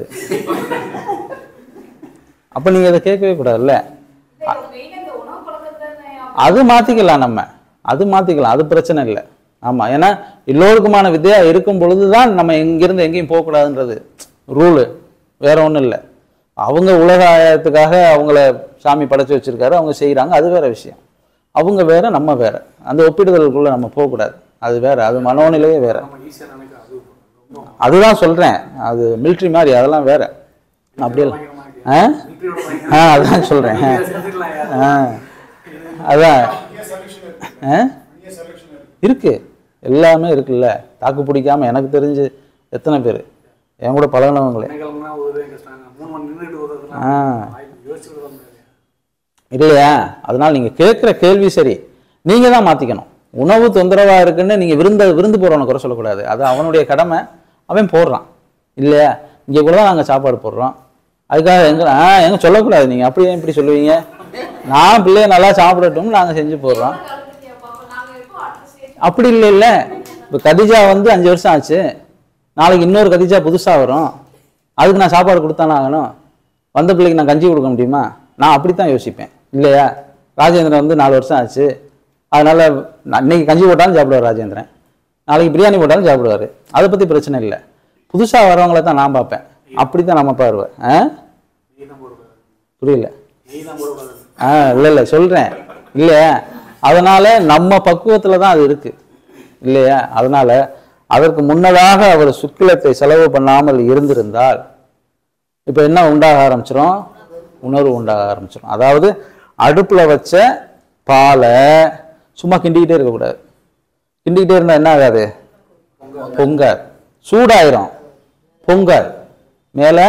அப்போ நீங்கள் இதை கேட்கவே கூடாதுல்ல மெயினாக இந்த உணவு பழக்கத்தை அது மாற்றிக்கலாம் நம்ம அது மாற்றிக்கலாம் அது பிரச்சனை இல்லை ஆமாம் ஏன்னா எல்லோருக்குமான வித்தையா இருக்கும் பொழுது தான் நம்ம இங்கிருந்து எங்கேயும் போகக்கூடாதுன்றது ரூலு வேற ஒன்றும் இல்லை அவங்க உலக ஆயத்துக்காக அவங்கள சாமி படைச்சு வச்சிருக்காரு அவங்க செய்கிறாங்க அது வேற விஷயம் அவங்க வேற நம்ம வேற அந்த ஒப்பிடுதலுக்குள்ள நம்ம போகக்கூடாது அது வேற அது மனோநிலையே வேற நம்ம ஈஸியாக நினைக்க அது ரொம்ப அதுதான் சொல்றேன் அது மிலிட்ரி மாதிரி அதெல்லாம் வேற அப்படி இல்லை ஆ வீட்டோட பயங்கர- ஆ அதான் சொல்றேன் செஞ்சுக்கலாம் யாரு? ஆ அதான் அங்கேயே செலெக்ஷன் இருக்கு ஆ அங்கேயே செலெக்ஷன் இருக்கு இருக்கு எல்லாமே இருக்குல்ல தாக்கு பிடிக்காம எனக்கு தெரிஞ்சு எத்தனை பேர் என் கூட பழகினவங்களே திணைக்கிழமைனா ஒரு கஷ்டம் மூணு மணி நின்றுட்டு ஓதுறதுலாம் ஆ வாய்ப்பு யோசிச்சு கூட முடியாது இல்லையா அதனால நீங்க கேட்குற கேள்வி சரி நீங்க தான் மாத்திக்கணும் உணவு தொந்தரவா இருக்குன்னு நீங்க விருந்து விருந்து போறவனை குறை சொல்லக்கூடாது அது அவனுடைய கடமை அவன் போடுறான் இல்லையா இங்க கூட தான் நாங்க சாப்பாடு போடுறோம் அதுக்காக எங்க ஆ எங்க சொல்லக்கூடாது நீங்க அப்படியே இப்படி சொல்லுவீங்க நான் பிள்ளைய நல்லா சாப்பிடட்டும் நாங்க செஞ்சு போடுறோம் கலந்துட்டியாப்பா அப்ப நாங்க இருக்கோம் அடுத்த ஸ்டேஜ் அப்படி இல்லை இல்லை இப்போ கதிஜா வந்து அஞ்சு வருஷம் ஆச்சு நாளைக்கு இன்னொரு கதிஜா புதுசாக வரும் அதுக்கு நான் சாப்பாடு கொடுத்தானே ஆகணும் வந்த பிள்ளைக்கு நான் கஞ்சி கொடுக்க முடியுமா நான் அப்படித்தான் யோசிப்பேன் இல்லையா ராஜேந்திரன் வந்து நாலு வருஷம் ஆச்சு அதனால நான் இன்னைக்கு கஞ்சி போட்டாலும் சாப்பிடுவார் ராஜேந்திரன் நாளைக்கு பிரியாணி போட்டாலும் சாப்பிடுவார் அதை பற்றி பிரச்சனை இல்லை புதுசாக வரவங்கள தான் நான் பார்ப்பேன் அப்படி தான் நம்ம பார்வை ஆ நெய் தான் போடக்கூடாது புரியல நெய் தான் போடக்கூடாது ஆ இல்லை இல்லை சொல்கிறேன் இல்லையா அதனால நம்ம பக்குவத்தில் தான் அது இருக்கு இல்லையா அதனால அதற்கு முன்னதாக அவர் சுக்கிலத்தை செலவு பண்ணாமல் இருந்திருந்தால் இப்போ என்ன உண்டாக ஆரம்பிச்சிரும் உணர்வு உண்டாக ஆரம்பிச்சிரும் அதாவது அடுப்பில் வச்ச பாலை சும்மா கிண்டிக்கிட்டே இருக்கக்கூடாது கிண்டிக்கிட்டே இருந்தால் என்ன ஆகாது பொங்காது சூடாயிரும் பொங்காது மேலே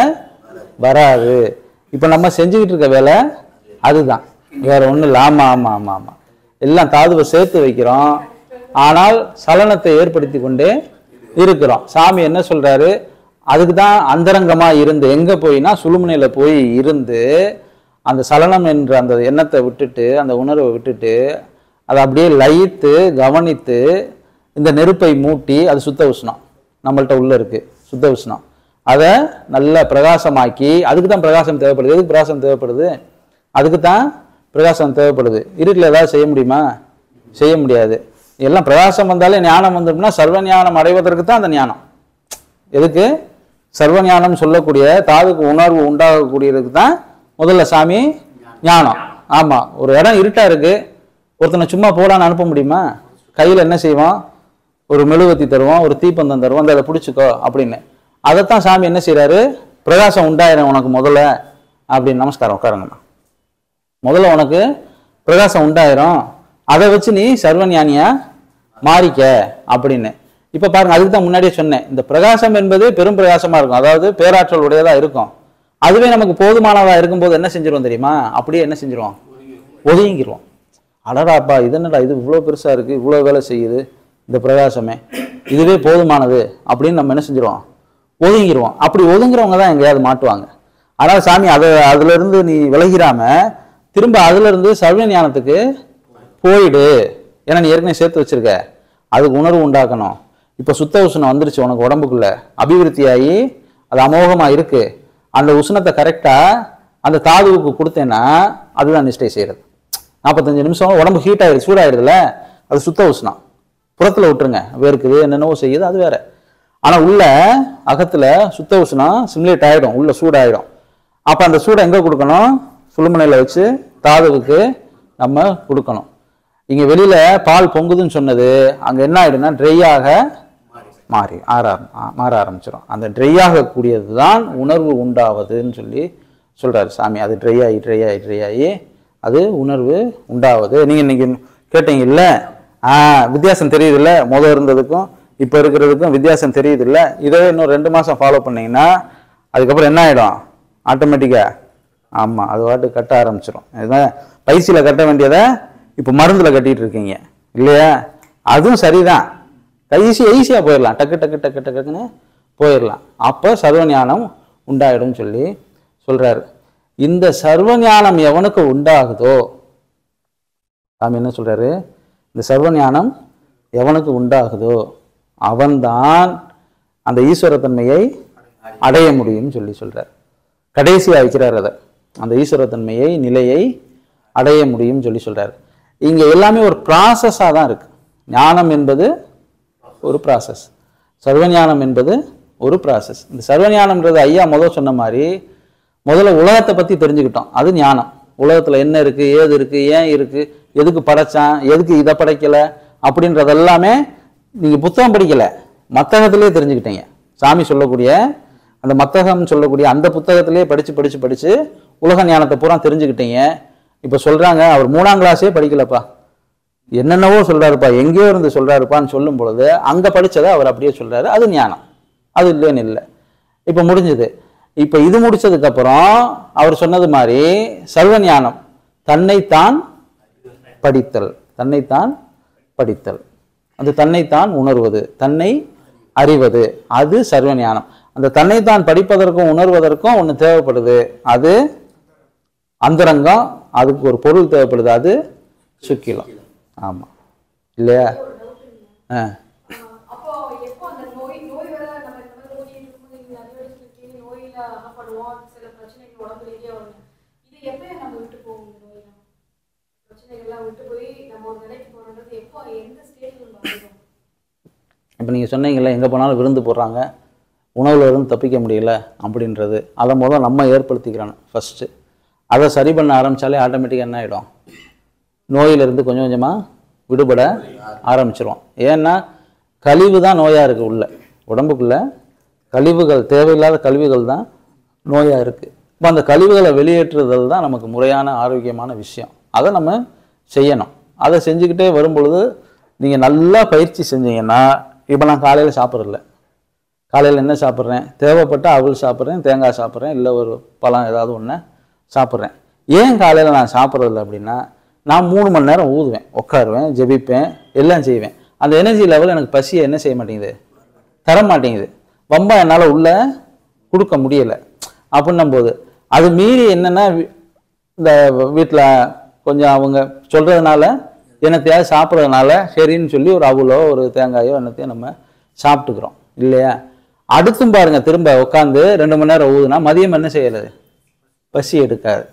வராது இப்போ நம்ம செஞ்சுக்கிட்டு இருக்க வேலை அதுதான் வேற ஒன்றும் இல்லை ஆமாம் ஆமாம் ஆமாம் ஆமாம் எல்லாம் தாதுவை சேர்த்து வைக்கிறோம் ஆனால் சலனத்தை ஏற்படுத்தி கொண்டே இருக்கிறோம் சாமி என்ன சொல்றாரு அதுக்கு தான் அந்தரங்கமா இருந்து எங்க போயினா சுழுமுனையில போய் இருந்து அந்த சலனம் என்ற அந்த எண்ணத்தை விட்டுட்டு அந்த உணர்வை விட்டுட்டு அதை அப்படியே லயித்து கவனித்து இந்த நெருப்பை மூட்டி அது சுத்த உஷ்ணம் நம்மள்ட்ட உள்ள இருக்கு சுத்த உஷ்ணம் அதை நல்லா பிரகாசமாக்கி அதுக்கு தான் பிரகாசம் தேவைப்படுது எதுக்கு பிரகாசம் தேவைப்படுது அதுக்கு தான் பிரகாசம் தேவைப்படுது இருட்டில் ஏதாவது செய்ய முடியுமா செய்ய முடியாது எல்லாம் பிரகாசம் வந்தாலே ஞானம் வந்துடும்னா சர்வ ஞானம் அடைவதற்கு தான் அந்த ஞானம் எதுக்கு சர்வ ஞானம் சொல்லக்கூடிய தாதுக்கு உணர்வு உண்டாகக்கூடியதுக்கு தான் முதல்ல சாமி ஞானம் ஆமா ஒரு இடம் இருட்டா இருக்கு ஒருத்தனை சும்மா போலான்னு அனுப்ப முடியுமா கையில என்ன செய்வோம் ஒரு மெழுகுவத்தி தருவோம் ஒரு தீப்பந்தம் தருவோம் அந்த அதை பிடிச்சிக்கோ அப்படின்னு அதைத்தான் சாமி என்ன செய்றாரு பிரகாசம் உண்டாயிரும் உனக்கு முதல்ல அப்படின்னு நமஸ்காரம் உட்காருங்கம்மா முதல்ல உனக்கு பிரகாசம் உண்டாயிரும் அதை வச்சு நீ சர்வஞானியா மாறிக்க அப்படின்னு இப்ப பாருங்க அதுக்கு தான் முன்னாடியே சொன்னேன் இந்த பிரகாசம் என்பது பெரும் பிரகாசமா இருக்கும் அதாவது பேராற்றல் உடையதா இருக்கும் அதுவே நமக்கு போதுமானதா இருக்கும்போது என்ன செஞ்சிருவோம் தெரியுமா அப்படியே என்ன செஞ்சிருவோம் ஒதுங்கிடுவோம் அடடாப்பா இது என்னடா இது இவ்வளோ பெருசா இருக்கு இவ்வளோ வேலை செய்யுது இந்த பிரகாசமே இதுவே போதுமானது அப்படின்னு நம்ம என்ன செஞ்சிருவோம் ஒதுங்கிடுவோம் அப்படி ஒதுங்குறவங்க தான் எங்கேயாவது மாட்டுவாங்க அதனால சாமி அதை அதுல இருந்து நீ விலகிராம திரும்ப அதுல இருந்து சர்வ ஞானத்துக்கு போயிடு ஏன்னா நீ ஏற்கனவே சேர்த்து வச்சிருக்க அதுக்கு உணர்வு உண்டாக்கணும் இப்போ சுத்த உஷ்ணம் வந்துருச்சு உனக்கு உடம்புக்குள்ள அபிவிருத்தியாகி அது அமோகமா இருக்கு அந்த உஷ்ணத்தை கரெக்டா அந்த தாதுவுக்கு கொடுத்தேன்னா அதுதான் நிஷ்டை செய்யறது நாற்பத்தஞ்சு நிமிஷம் உடம்பு ஹீட் ஆயிடுது சூடாயிடுதுல அது சுத்த உஷ்ணம் புறத்துல விட்டுருங்க வேர்க்குது என்னென்னவோ செய்யுது அது வேற ஆனா உள்ள அகத்துல சுத்த உஷ்ணம் சிமுலேட் ஆயிடும் உள்ள சூடாயிடும் அப்ப அந்த சூடை எங்க கொடுக்கணும் சுழுமுனையில வச்சு தாதுவுக்கு நம்ம கொடுக்கணும் இங்க வெளியில பால் பொங்குதுன்னு சொன்னது அங்க என்ன ஆயிடும்னா ட்ரையாக மாறி ஆற ஆ- மாற ஆரம்பிச்சிடும் அந்த ட்ரை ஆகக்கூடியது தான் உணர்வு உண்டாவதுன்னு சொல்லி சொல்றாரு சாமி அது ட்ரை ஆகி ட்ரை ஆகி ட்ரை ஆகி அது உணர்வு உண்டாவது நீங்க இன்னைக்கு கேட்டீங்கல்ல ஆ வித்தியாசம் தெரியுதுல்ல முத இருந்ததுக்கும் இப்போ இருக்கிறதுக்கும் வித்தியாசம் தெரியுதுல்ல இதே இன்னும் ரெண்டு மாசம் ஃபாலோ பண்ணீங்கன்னா அதுக்கப்புறம் என்ன ஆயிடும் ஆட்டோமேட்டிக்கா ஆமா அது பாட்டு கட்ட ஆரம்பிச்சிடும் இதுதான் பைசில கட்ட வேண்டியதை இப்போ மருந்துல கட்டிட்டு இருக்கீங்க இல்லையா அதுவும் சரிதான் ஈஸி ஈஸியாக போயிடலாம் டக்கு டக்கு டக்கு டக்குன்னு போயிடலாம் அப்போ சர்வஞானம் உண்டாயிடும் சொல்லி சொல்றாரு இந்த சர்வஞானம் எவனுக்கு உண்டாகுதோ சாமி என்ன சொல்றாரு இந்த சர்வஞானம் எவனுக்கு உண்டாகுதோ அவன்தான் அந்த ஈஸ்வரத்தன்மையை அடைய முடியும்னு சொல்லி சொல்றார் கடைசியா வைக்கிறார் அதை அந்த ஈஸ்வரத்தன்மையை நிலையை அடைய முடியும்னு சொல்லி சொல்றாரு இங்க எல்லாமே ஒரு ப்ராசஸாக தான் இருக்கு ஞானம் என்பது ஒரு ப்ராசஸ் சர்வஞானம் என்பது ஒரு ப்ராசஸ் இந்த சர்வஞானம்ன்றது ஐயா முதல் சொன்ன மாதிரி முதல்ல உலகத்தை பற்றி தெரிஞ்சுக்கிட்டோம் அது ஞானம் உலகத்தில் என்ன இருக்குது ஏது இருக்குது ஏன் இருக்குது எதுக்கு படைச்சான் எதுக்கு இதை படைக்கலை அப்படின்றது எல்லாமே நீங்கள் புத்தகம் படிக்கலை மத்தகத்திலே தெரிஞ்சுக்கிட்டீங்க சாமி சொல்லக்கூடிய அந்த மத்தகம் சொல்லக்கூடிய அந்த புத்தகத்திலே படித்து படித்து படித்து உலக ஞானத்தை பூரா தெரிஞ்சுக்கிட்டீங்க இப்போ சொல்கிறாங்க அவர் மூணாம் கிளாஸே படிக்கலப்பா என்னென்னவோ சொல்றாருப்பா எங்கேயோ இருந்து சொல்றாருப்பான்னு சொல்லும் பொழுது அங்க படிச்சதை அவர் அப்படியே சொல்றாரு அது ஞானம் அது இல்லைன்னு இல்லை இப்போ முடிஞ்சது இப்போ இது முடிச்சதுக்கு அப்புறம் அவர் சொன்னது மாதிரி சர்வ ஞானம் தன்னைத்தான் படித்தல் தன்னைத்தான் படித்தல் அது தன்னைத்தான் உணர்வது தன்னை அறிவது அது சர்வ ஞானம் அந்த தன்னைத்தான் படிப்பதற்கும் உணர்வதற்கும் ஒன்று தேவைப்படுது அது அந்தரங்கம் அதுக்கு ஒரு பொருள் தேவைப்படுது அது சுக்கிலம் ஆமாம் இல்லையா ஆ அப்போ எப்போ அந்த நோய் நோய் வர நம்ம இந்த மாதிரி ஓடிட்டு இருக்கும்போது நீங்க நிறைய பேர் சொல்லிருக்கீங்க நோயில அகப்படுவோம் சில பிரச்சனைகள் உடம்புலேயே வரும் இது எப்போ நம்ம விட்டு போகும் இந்த நோயெல்லாம் பிரச்சனைகள்லாம் விட்டு போய் நம்ம ஒரு நிலைக்கு போறோன்றது எப்போ எந்த ஸ்டேஜ்ல நம்ம இப்போ நீங்கள் சொன்னீங்கல்ல எங்கே போனாலும் விருந்து போடுறாங்க உணவுல இருந்து தப்பிக்க முடியல அப்படின்றது அதை முதல் நம்ம ஏற்படுத்திக்கிறோம் ஃபஸ்ட்டு அதை சரி பண்ண ஆரம்பித்தாலே ஆட்டோமேட்டிக்காக என்ன ஆகிடும் நோயிலிருந்து கொஞ்சம் கொஞ்சமாக விடுபட ஆரம்பிச்சிருவோம் ஏன்னா கழிவு தான் நோயாக இருக்குது உள்ள உடம்புக்குள்ள கழிவுகள் தேவையில்லாத கழிவுகள் தான் நோயாக இருக்குது இப்போ அந்த கழிவுகளை வெளியேற்றுதல் தான் நமக்கு முறையான ஆரோக்கியமான விஷயம் அதை நம்ம செய்யணும் அதை செஞ்சுக்கிட்டே வரும் பொழுது நீங்கள் நல்லா பயிற்சி செஞ்சீங்கன்னா இப்போ நான் காலையில் சாப்பிட்றதில்ல காலையில் என்ன சாப்பிட்றேன் தேவைப்பட்ட அவல் சாப்பிட்றேன் தேங்காய் சாப்பிட்றேன் இல்லை ஒரு பழம் ஏதாவது ஒன்று சாப்பிட்றேன் ஏன் காலையில் நான் சாப்பிட்றதில்ல அப்படின்னா நான் மூணு மணி நேரம் ஊதுவேன் உட்காருவேன் ஜெபிப்பேன் எல்லாம் செய்வேன் அந்த எனர்ஜி லெவல் எனக்கு பசியை என்ன செய்ய மாட்டேங்குது தர மாட்டேங்குது வம்பா என்னால் உள்ள கொடுக்க முடியலை அப்படின்னும் போது அது மீறி என்னென்னா இந்த வீட்டில் கொஞ்சம் அவங்க சொல்கிறதுனால என்னத்தையாவது சாப்பிட்றதுனால சரின்னு சொல்லி ஒரு அவலோ ஒரு தேங்காயோ என்னத்தையும் நம்ம சாப்பிட்டுக்கிறோம் இல்லையா அடுத்தும் பாருங்க திரும்ப உட்காந்து ரெண்டு மணி நேரம் ஊதுனா மதியம் என்ன செய்யறது பசி எடுக்காது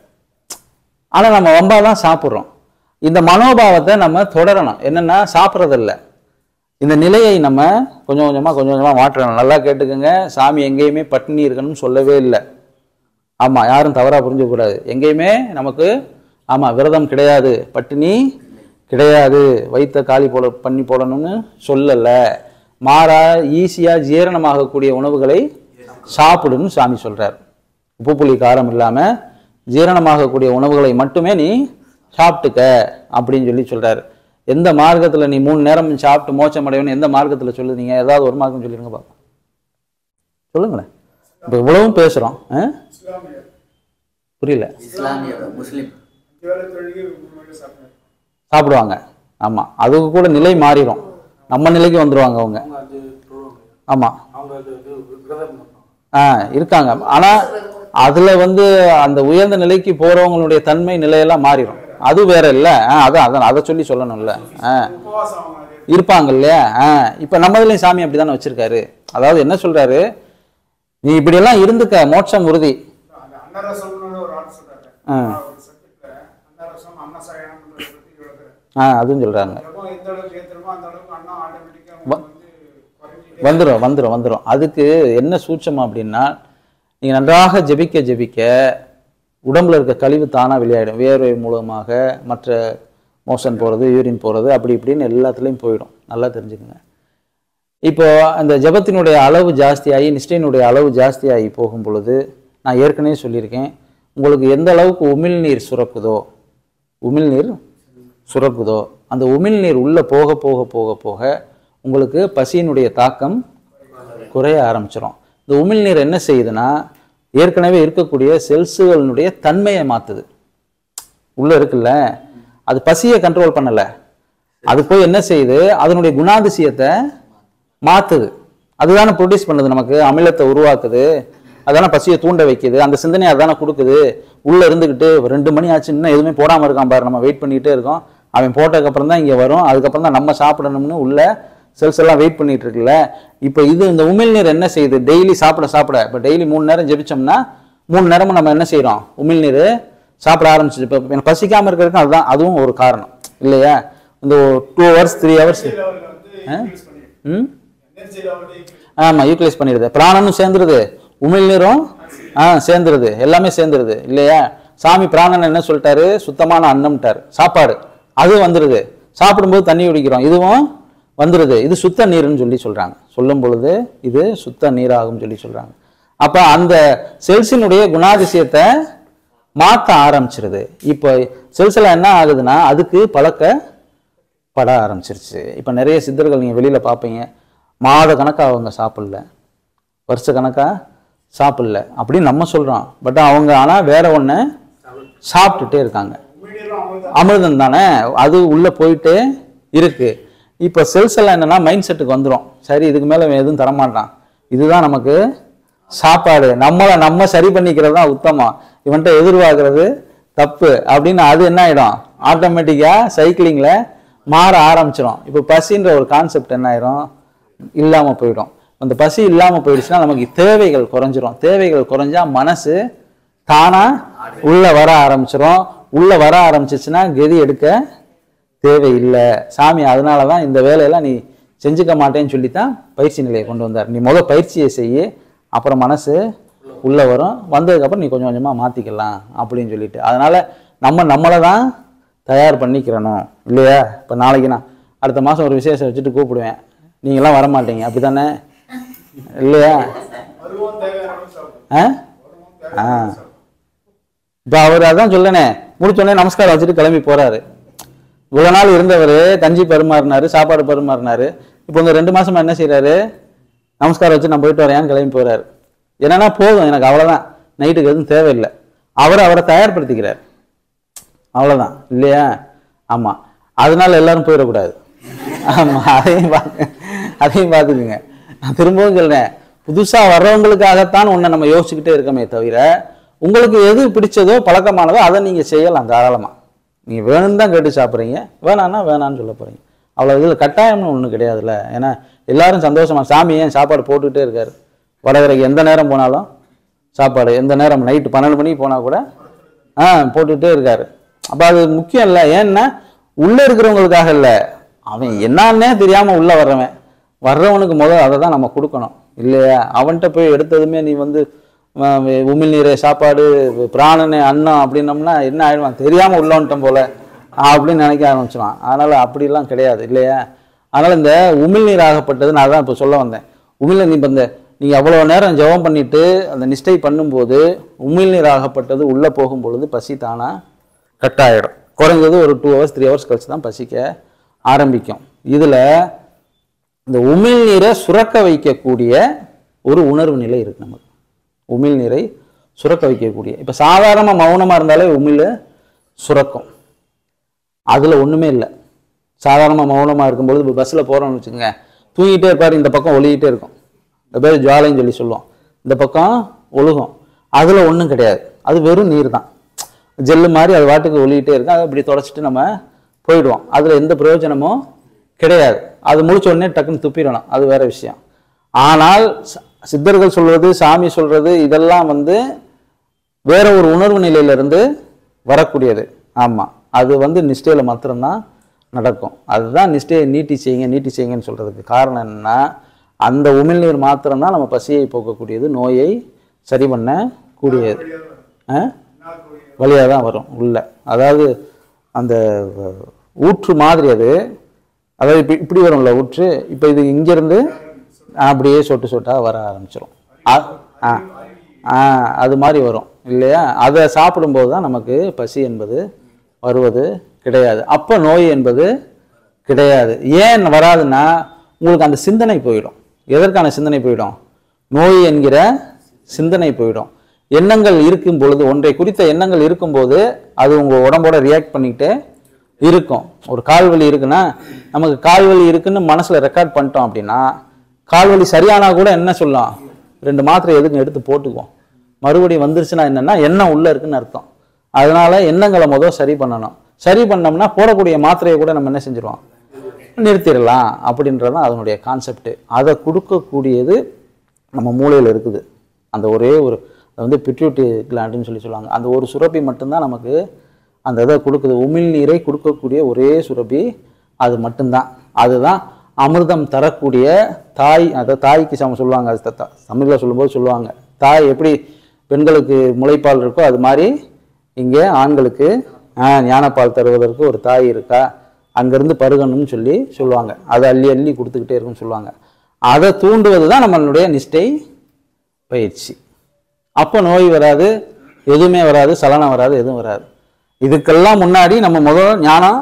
ஆனால் நம்ம வம்பா தான் சாப்பிட்றோம் இந்த மனோபாவத்தை நம்ம தொடரணும் என்னன்னா சாப்பிட்றதில்ல இந்த நிலையை நம்ம கொஞ்சம் கொஞ்சமாக கொஞ்சம் கொஞ்சமாக மாற்றணும் நல்லா கேட்டுக்கோங்க சாமி எங்கேயுமே பட்டினி இருக்கணும்னு சொல்லவே இல்லை ஆமாம் யாரும் தவறாக புரிஞ்சக்கூடாது எங்கேயுமே நமக்கு ஆமாம் விரதம் கிடையாது பட்டினி கிடையாது வயிற்ற காலி போட பண்ணி போடணும்னு சொல்லலை மாறா ஈஸியாக ஜீரணமாகக்கூடிய உணவுகளை சாப்பிடுன்னு சாமி சொல்கிறார் உப்பு புளி காரம் இல்லாமல் ஜீரணமாகக்கூடிய உணவுகளை மட்டுமே நீ சாப்பிட்டுக்க அப்படின்னு சொல்லி சொல்கிறார் எந்த மார்க்கத்தில் நீ மூணு நேரம் சாப்பிட்டு மோட்சம் அடையணும்னு எந்த மார்க்கத்தில் சொல்லுதீங்க ஏதாவது ஒரு மார்க்கம் சொல்லிடுங்க பார்ப்போம் சொல்லுங்களேன் இப்போ இவ்வளவும் பேசுகிறோம் இஸ்லாமியர் புரியல இஸ்லாமியர் முஸ்லிம் அஞ்சு வேலை தொழுகை மூணு வேலை சாப்பிடுறாங்க சாப்பிடுவாங்க ஆமாம் அதுக்கு கூட நிலை மாறிடும் நம்ம நிலைக்கு வந்துடுவாங்க அவங்க அவங்க அது தொழுவாங்க ஆமாம் அவங்க அது இது விரதம் இருப்பாங்க ஆ இருக்காங்க ஆனால் அதில் வந்து அந்த உயர்ந்த நிலைக்கு போகிறவங்களுடைய தன்மை நிலையெல்லாம் மாறிடும் அது வேற இல்லை ஆ அதான் அதான் அதை சொல்லி சொல்லணும்ல ஆ உபவாசம் அவங்க நிறைய இருப்பாங்க இல்லையா ஆ இப்போ நம்மதுலேயும் சாமி அப்படி தானே வச்சிருக்காரு அதாவது என்ன சொல்றாரு நீ இப்படியெல்லாம் இருந்துக்க மோட்சம் உறுதி அந்த அன்னரசம்னு ஒரு ஆள் சொல்றாரு ஆ. ஒரு சப்ஜெக்ட்ல அன்னரசம் அன்னசாயனம் பத்தி விளக்குறாரு ஆ அதுவும் சொல்றாங்க ஜபம் எந்த அளவுக்கு ஏத்துறமோ அந்த அளவுக்கு அண்ணா ஆட்டோமேட்டிக்கா வந்து குறைஞ்சிட்டே வந்துடும் வந்துடும் வந்துடும் அதுக்கு என்ன சூட்சம் அப்படின்னா நீங்கள் நன்றாக ஜெபிக்க ஜெபிக்க உடம்புல இருக்க கழிவு தானாக வெளியாயிடும் வேர்வை மூலமாக மற்ற மோஷன் போகிறது யூரின் போகிறது அப்படி இப்படின்னு எல்லாத்துலேயும் போயிடும் நல்லா தெரிஞ்சுக்கங்க இப்போ அந்த ஜெபத்தினுடைய அளவு ஜாஸ்தியாகி நிஷ்டையினுடைய அளவு ஜாஸ்தியாகி போகும் பொழுது நான் ஏற்கனவே சொல்லியிருக்கேன் உங்களுக்கு எந்த அளவுக்கு உமிழ்நீர் சுரக்குதோ உமிழ்நீர் சுரக்குதோ அந்த உமிழ்நீர் உள்ளே போக போக போக போக உங்களுக்கு பசியினுடைய தாக்கம் குறைய ஆரம்பிச்சிடும் இந்த உமிழ்நீர் என்ன செய்யுதுன்னா ஏற்கனவே இருக்கக்கூடிய செல்ஸுகளினுடைய தன்மையை மாற்றுது உள்ளே இருக்குல்ல அது பசியை கண்ட்ரோல் பண்ணலை அது போய் என்ன செய்யுது அதனுடைய குணாதிசயத்தை மாற்றுது அதுதானே ப்ரொடியூஸ் பண்ணுது நமக்கு அமிலத்தை உருவாக்குது அதானே பசியை தூண்ட வைக்குது அந்த சிந்தனையை அதானே கொடுக்குது உள்ளே இருந்துக்கிட்டு ரெண்டு மணி ஆச்சு இன்னும் எதுவுமே போடாமல் இருக்கான் பாரு நம்ம வெயிட் பண்ணிக்கிட்டே இருக்கோம் அவன் போட்டதுக்கப்புறம் தான் இங்கே வரும் அதுக்கப்புறம் தான் நம்ம சாப்பிடணும்னு உள்ள செல்ஸ் எல்லாம் வெயிட் பண்ணிட்டு இருக்குல்ல இப்போ இது இந்த உமிழ்நீர் என்ன செய்யுது டெய்லி சாப்பிட சாப்பிட இப்போ டெய்லி மூணு நேரம் ஜெபிச்சோம்னா மூணு நேரமும் நம்ம என்ன செய்கிறோம் உமிழ்நீர் சாப்பிட ஆரம்பிச்சிச்சு இப்போ எனக்கு பசிக்காமல் இருக்கிறதுக்கு அதுதான் அதுவும் ஒரு காரணம் இல்லையா இந்த டூ ஹவர்ஸ் த்ரீ ஹவர்ஸ் லெவலில் வந்து இன்க்ரீஸ் பண்ணிடுது ம் எனர்ஜியில் வந்து ஆமாம் யூட்டிலைஸ் பண்ணிடுது பிராணனும் சேர்ந்துருது உமிழ்நீரும் ஆ சேர்ந்துருது எல்லாமே சேர்ந்துருது இல்லையா சாமி பிராணன் என்ன சொல்லிட்டாரு சுத்தமான அன்னம்ட்டார் சாப்பாடு அது வந்துடுது சாப்பிடும்போது தண்ணி குடிக்கிறோம் இதுவும் வந்துடுது இது சுத்த நீர்னு சொல்லி சொல்கிறாங்க சொல்லும் பொழுது இது சுத்த நீராகும் சொல்லி சொல்கிறாங்க அப்போ அந்த செல்ஸினுடைய குணாதிசயத்தை மாற்ற ஆரம்பிச்சிருது இப்போ செல்ஸில் என்ன ஆகுதுன்னா அதுக்கு பழக்க பட ஆரம்பிச்சிருச்சு இப்போ நிறைய சித்தர்கள் நீங்கள் வெளியில் பார்ப்பீங்க மாத கணக்காக அவங்க சாப்பிடல வருஷ கணக்காக சாப்பிடல அப்படின்னு நம்ம சொல்கிறோம் பட் அவங்க ஆனால் வேற ஒன்று சாப்பிட்டுட்டே இருக்காங்க அமிர்தம் தானே அது உள்ளே போயிட்டே இருக்கு இப்போ செல்ஸ் எல்லாம் என்னன்னா மைண்ட் செட்டுக்கு வந்துடும் சரி இதுக்கு மேலே இவன் எதுவும் தரமாட்டான் இதுதான் நமக்கு சாப்பாடு நம்மளை நம்ம சரி பண்ணிக்கிறது தான் உத்தமம் இவன்கிட்ட எதிர்பார்க்கறது தப்பு அப்படின்னு அது என்ன ஆயிடும் ஆட்டோமேட்டிக்காக சைக்கிளிங்கில் மாற ஆரம்பிச்சிடும் இப்போ பசின்ற ஒரு கான்செப்ட் என்ன ஆயிரும் இல்லாமல் போயிடும் அந்த பசி இல்லாமல் போயிடுச்சுன்னா நமக்கு தேவைகள் குறைஞ்சிரும் தேவைகள் குறைஞ்சா மனசு தானா உள்ள வர ஆரம்பிச்சிரும் உள்ள வர ஆரம்பிச்சிச்சுன்னா கெதி எடுக்க தேவையில்லை சாமி அதனால தான் இந்த வேலையெல்லாம் நீ செஞ்சுக்க மாட்டேன்னு சொல்லி தான் பயிற்சி நிலையை கொண்டு வந்தார் நீ முதல் பயிற்சியை செய்ய அப்புறம் மனசு உள்ளே வரும் வந்ததுக்கப்புறம் நீ கொஞ்சம் கொஞ்சமாக மாற்றிக்கலாம் அப்படின்னு சொல்லிட்டு அதனால் நம்ம நம்மளை தான் தயார் பண்ணிக்கிறணும் இல்லையா இப்போ நாளைக்கு நான் அடுத்த மாதம் ஒரு விசேஷம் வச்சுட்டு கூப்பிடுவேன் நீங்களாம் வர மாட்டீங்க அப்படி தானே இல்லையா வருவோம் தேவையான அளவு சாப்பிடுவோம் ஆ ஆ இப்போ அவர் அதான் சொல்லனே முடிச்சோடனே நமஸ்காரம் வச்சுட்டு கிளம்பி போறாரு இவ்வளோ நாள் இருந்தவர் கஞ்சி பரிமாறினாரு சாப்பாடு பரிமாறினாரு இப்போ இந்த ரெண்டு மாசமா என்ன செய்றாரு நமஸ்காரம் வச்சு நான் போயிட்டு வரேன்னு கிளம்பி போறாரு என்னன்னா போதும் எனக்கு அவ்வளவுதான் நைட்டுக்கு எதுவும் தேவையில்லை அவர் அவரை தயார்படுத்திக்கிறார் அவ்வளவுதான் இல்லையா ஆமா அதனால எல்லாரும் போயிடக்கூடாது ஆமா அதையும் பார்க்க அதையும் பார்த்துக்குங்க நான் திரும்பவும் சொல்றேன் புதுசா வர்றவங்களுக்காகத்தான் உன்னை நம்ம யோசிச்சுக்கிட்டே இருக்கமே தவிர உங்களுக்கு எது பிடிச்சதோ பழக்கமானதோ அதை நீங்க செய்யலாம் தாராளமா நீங்க வேணும்னு தான் கேட்டு சாப்பிட்றீங்க வேணான்னா வேணான்னு சொல்ல போறீங்க அவ்வளோ இதில் கட்டாயம்னு ஒன்றும் கிடையாதுல்ல ஏன்னா எல்லாரும் சந்தோஷமா சாமி ஏன் சாப்பாடு போட்டுக்கிட்டே இருக்காரு வடகரைக்கு எந்த நேரம் போனாலும் சாப்பாடு எந்த நேரம் நைட்டு பன்னெண்டு மணிக்கு போனால் கூட ஆ போட்டுக்கிட்டே இருக்காரு அப்போ அது முக்கியம் இல்லை ஏன்னா உள்ளே இருக்கிறவங்களுக்காக இல்லை அவன் என்னன்னே தெரியாமல் உள்ளே வர்றவன் வர்றவனுக்கு முதல் அதை தான் நம்ம கொடுக்கணும் இல்லையா அவன்கிட்ட போய் எடுத்ததுமே நீ வந்து அஹ், உமிழ்நீரை சாப்பாடு பிராணனே அன்னம் அப்படின்னம்னா என்ன ஆயிடுவான் தெரியாமல் உள்ள வந்துட்டோம் போல அப்படின்னு நினைக்க ஆரம்பிச்சிடுவான் அதனால் அப்படிலாம் கிடையாது இல்லையா அதனால் இந்த உமிழ்நீர் ஆகப்பட்டது நான் தான் இப்போ சொல்ல வந்தேன் உமிழ்நீர் இப்போ இந்த நீங்கள் அவ்வளோ நேரம் ஜெபம் பண்ணிட்டு அந்த நிஷ்டை பண்ணும்போது உமிழ்நீர் ஆகப்பட்டது உள்ளே போகும் பொழுது பசி தானா கட் ஆகிடும் குறைஞ்சது ஒரு டூ ஹவர்ஸ் த்ரீ ஹவர்ஸ் கழிச்சு தான் பசிக்க ஆரம்பிக்கும் இதில் இந்த உமிழ்நீரை சுரக்க வைக்கக்கூடிய ஒரு உணர்வு நிலை இருக்கு நமக்கு உமிழ்நீரை சுரக்க வைக்கக்கூடிய இப்போ சாதாரணமாக மௌனமாக இருந்தாலே உமிழ் சுரக்கும் அதில் ஒன்றுமே இல்லை சாதாரணமாக மௌனமாக இருக்கும்பொழுது இப்போ பஸ்ஸில் போகிறோம்னு வச்சுக்கோங்க தூங்கிட்டே இருப்பார் இந்த பக்கம் ஒழுகிட்டே இருக்கும் இந்த பேர் ஜுவாலைன்னு சொல்லி சொல்லுவோம் இந்த பக்கம் ஒழுகும் அதில் ஒன்றும் கிடையாது அது வெறும் நீர் தான் ஜெல்லு மாதிரி அது வாட்டுக்கு ஒழுகிட்டே இருக்கும் அதை இப்படி தொடச்சிட்டு நம்ம போயிடுவோம் அதில் எந்த பிரயோஜனமும் கிடையாது அது முடிச்ச உடனே டக்குன்னு துப்பிடணும் அது வேற விஷயம் ஆனால் ச- சித்தர்கள் சொல்றது சாமி சொல்றது இதெல்லாம் வந்து வேற ஒரு உணர்வு நிலையிலிருந்து வரக்கூடியது ஆமா அது வந்து நிஷ்டையில மாத்திரம்தான் நடக்கும் அதுதான் நிஷ்டையை நீட்டி செய்யுங்க நீட்டி செய்யுங்கன்னு சொல்றதுக்கு காரணம் என்னன்னா அந்த உமிழ்நீர் மாத்திரம்தான் நம்ம பசியை போக்கக்கூடியது நோயை சரி பண்ண கூடியது ஆ வழியாக தான் வரும் உள்ள அதாவது அந்த அஹ், ஊற்று மாதிரி அது அதாவது இப்படி இப்படி வரும்ல ஊற்று இப்போ இது இங்கேருந்து அப்படியே சொட்டு சொட்டாக வர ஆரம்பிச்சிரும் ஆ ஆ அது மாதிரி வரும் இல்லையா அதை சாப்பிடும்போது தான் நமக்கு பசி என்பது வருவது கிடையாது அப்போ நோய் என்பது கிடையாது ஏன் வராதுன்னா உங்களுக்கு அந்த சிந்தனை போயிடும் எதற்கான சிந்தனை போயிடும் நோய் என்கிற சிந்தனை போயிடும் எண்ணங்கள் இருக்கும் பொழுது ஒன்றை குறித்த எண்ணங்கள் இருக்கும்போது அது உங்க உடம்போட ரியாக்ட் பண்ணிக்கிட்டே இருக்கும் ஒரு கால்வலி இருக்குன்னா நமக்கு கால்வலி இருக்குன்னு மனசுல ரெக்கார்ட் பண்ணிட்டோம் அப்படின்னா கால்வலி சரியானா கூட என்ன சொல்லலாம் ரெண்டு மாத்திரை எதுக்கு எடுத்து போட்டுக்குவோம் மறுபடியும் வந்துருச்சுன்னா என்னன்னா எண்ணம் உள்ள இருக்குன்னு அர்த்தம் அதனால எண்ணங்களை முதல் சரி பண்ணணும் சரி பண்ணோம்னா போடக்கூடிய மாத்திரையை கூட நம்ம என்ன செஞ்சிருவோம் நிறுத்திடலாம் அப்படின்றது தான் அதனுடைய கான்செப்ட் அதை கொடுக்கக்கூடியது நம்ம மூளையில் இருக்குது அந்த ஒரே ஒரு அது வந்து பிட்யூட்டி கிளாண்டுன்னு சொல்லி சொல்லுவாங்க அந்த ஒரு சுரப்பி மட்டும்தான் நமக்கு அந்த இதை கொடுக்குது உமிழ்நீரை கொடுக்கக்கூடிய ஒரே சுரப்பி அது மட்டும்தான் அதுதான் அமிர்தம் தரக்கூடிய தாய் அதை தாய்க்கு சம சொல்லுவாங்க அது த- த- தமிழ்ல சொல்லும்போது சொல்லுவாங்க தாய் எப்படி பெண்களுக்கு முளைப்பால் இருக்கோ அது மாதிரி இங்கே ஆண்களுக்கு ஆ, ஞானப்பால் தருவதற்கு ஒரு தாய் இருக்கா அங்கேருந்து பருகணும்னு சொல்லி சொல்லுவாங்க அதை அள்ளி அள்ளி கொடுத்துக்கிட்டே இருக்குன்னு சொல்லுவாங்க அதை தூண்டுவது தான் நம்மளுடைய நிஷ்டை பயிற்சி அப்போ நோய் வராது எதுவுமே வராது சலனம் வராது எதுவும் வராது இதுக்கெல்லாம் முன்னாடி நம்ம முதல் ஞானம்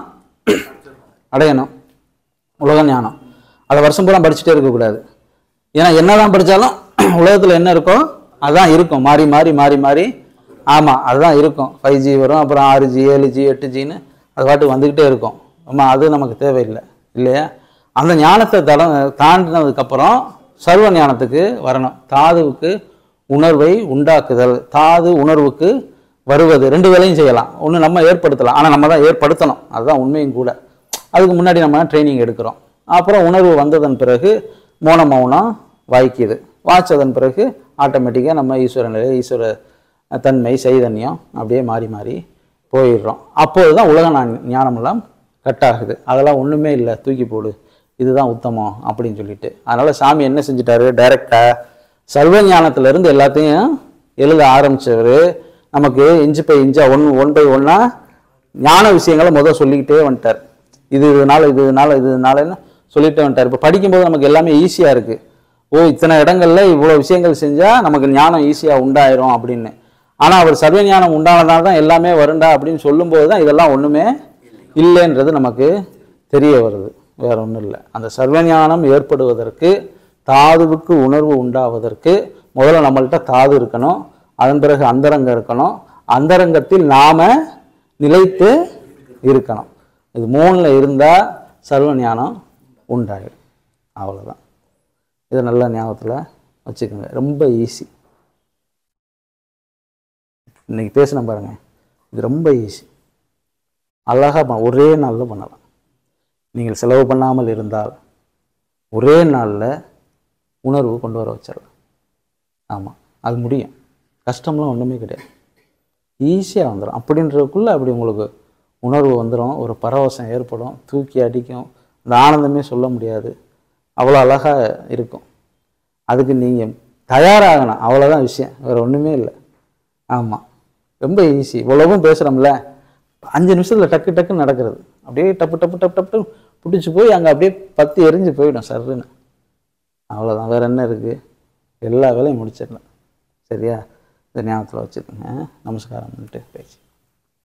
அடையணும் உலக ஞானம் அதை வருஷம் பூரா படிச்சுட்டே இருக்கக்கூடாது ஏன்னா என்னதான் படித்தாலும் உலகத்தில் என்ன இருக்கோ அதான் இருக்கும் மாறி மாறி மாறி மாறி ஆமாம் அதுதான் இருக்கும் ஃபைவ் ஜி வரும் அப்புறம் ஆறு ஜி ஏழு ஜி எட்டு ஜின்னு அது பாட்டுக்கு வந்துக்கிட்டே இருக்கும் ஆமாம் அது நமக்கு தேவையில்லை இல்லையா அந்த ஞானத்தை தட தாண்டினதுக்கப்புறம் சர்வ ஞானத்துக்கு வரணும் தாதுவுக்கு உணர்வை உண்டாக்குதல் தாது உணர்வுக்கு வருவது ரெண்டு வேலையும் செய்யலாம் ஒன்று நம்ம ஏற்படுத்தலாம் ஆனால் நம்ம தான் ஏற்படுத்தணும் அதுதான் உண்மையும் கூட அதுக்கு முன்னாடி நம்ம ட்ரைனிங் எடுக்கிறோம் அப்புறம் உணர்வு வந்ததன் பிறகு மோன மௌனம் வாய்க்குது வாய்ச்சதன் பிறகு ஆட்டோமேட்டிக்காக நம்ம ஈஸ்வர நிலை ஈஸ்வர தன்மை சைதன்யம் அப்படியே மாறி மாறி போயிடுறோம் அப்போது தான் உலக ஞா- ஞானமெல்லாம் கட் ஆகுது அதெல்லாம் ஒன்றுமே இல்லை தூக்கி போடு இதுதான் உத்தமம் அப்படின்னு சொல்லிட்டு அதனால் சாமி என்ன செஞ்சிட்டாரு டைரெக்டாக சர்வ ஞானத்திலிருந்து எல்லாத்தையும் எழுத ஆரம்பிச்சவர் நமக்கு இன்ச்சு பை இன்ச்சா ஒன் ஒன் பை ஒன்னா ஞான விஷயங்களை முதல் சொல்லிக்கிட்டே வந்துட்டார் இது இதனால இது இதனால இது இதனாலன்னு சொல்லிட்டே வந்துட்டார் இப்போ படிக்கும்போது நமக்கு எல்லாமே ஈஸியாக இருக்குது ஓ இத்தனை இடங்கள்ல இவ்வளோ விஷயங்கள் செஞ்சால் நமக்கு ஞானம் ஈஸியாக உண்டாயிரும் அப்படின்னு ஆனால் அவர் சர்வ ஞானம் உண்டானதால தான் எல்லாமே வருண்டா அப்படின்னு சொல்லும்போது தான் இதெல்லாம் ஒன்றுமே இல்லைன்றது நமக்கு தெரிய வருது வேற ஒன்றும் இல்லை அந்த சர்வ ஞானம் ஏற்படுவதற்கு தாதுவுக்கு உணர்வு உண்டாவதற்கு முதல்ல நம்மள்ட்ட தாது இருக்கணும் அதன் பிறகு அந்தரங்கம் இருக்கணும் அந்தரங்கத்தில் நாம நிலைத்து இருக்கணும் இது மூணில் இருந்தால் சர்வ ஞானம் உண்டாயிடும் அவ்வளோதான் இதை நல்லா ஞாபகத்தில் வச்சுக்கோங்க ரொம்ப ஈஸி இன்னைக்கு பேசின பாருங்க இது ரொம்ப ஈஸி அழகாக பண்ண ஒரே நாளில் பண்ணலாம் நீங்கள் செலவு பண்ணாமல் இருந்தால் ஒரே நாளில் உணர்வு கொண்டு வர வச்சிடலாம் ஆமாம் அது முடியும் கஷ்டம்லாம் ஒன்றுமே கிடையாது ஈஸியாக வந்துடும் அப்படின்றதுக்குள்ளே அப்படி உங்களுக்கு உணர்வு வந்துடும் ஒரு பரவசம் ஏற்படும் தூக்கி அடிக்கும் அந்த ஆனந்தமே சொல்ல முடியாது அவ்வளோ அழகாக இருக்கும் அதுக்கு நீங்கள் தயாராகணும் அவ்வளோதான் விஷயம் வேறு ஒன்றுமே இல்லை ஆமாம் ரொம்ப ஈஸி இவ்வளவும் பேசுகிறோம்ல அஞ்சு நிமிஷத்தில் டக்கு டக்குன்னு நடக்கிறது அப்படியே டப்பு டப்பு டப்பு டப்பு பிடிச்சி போய் அங்கே அப்படியே பத்து எரிஞ்சு போயிடும் சர்ன்னு அவ்வளோதான் வேறு என்ன இருக்குது எல்லா வேலையும் முடிச்சிடலாம் சரியா இந்த ஞாபகத்தில் வச்சுக்கோங்க நமஸ்காரம் பண்ணிட்டு பேச்சு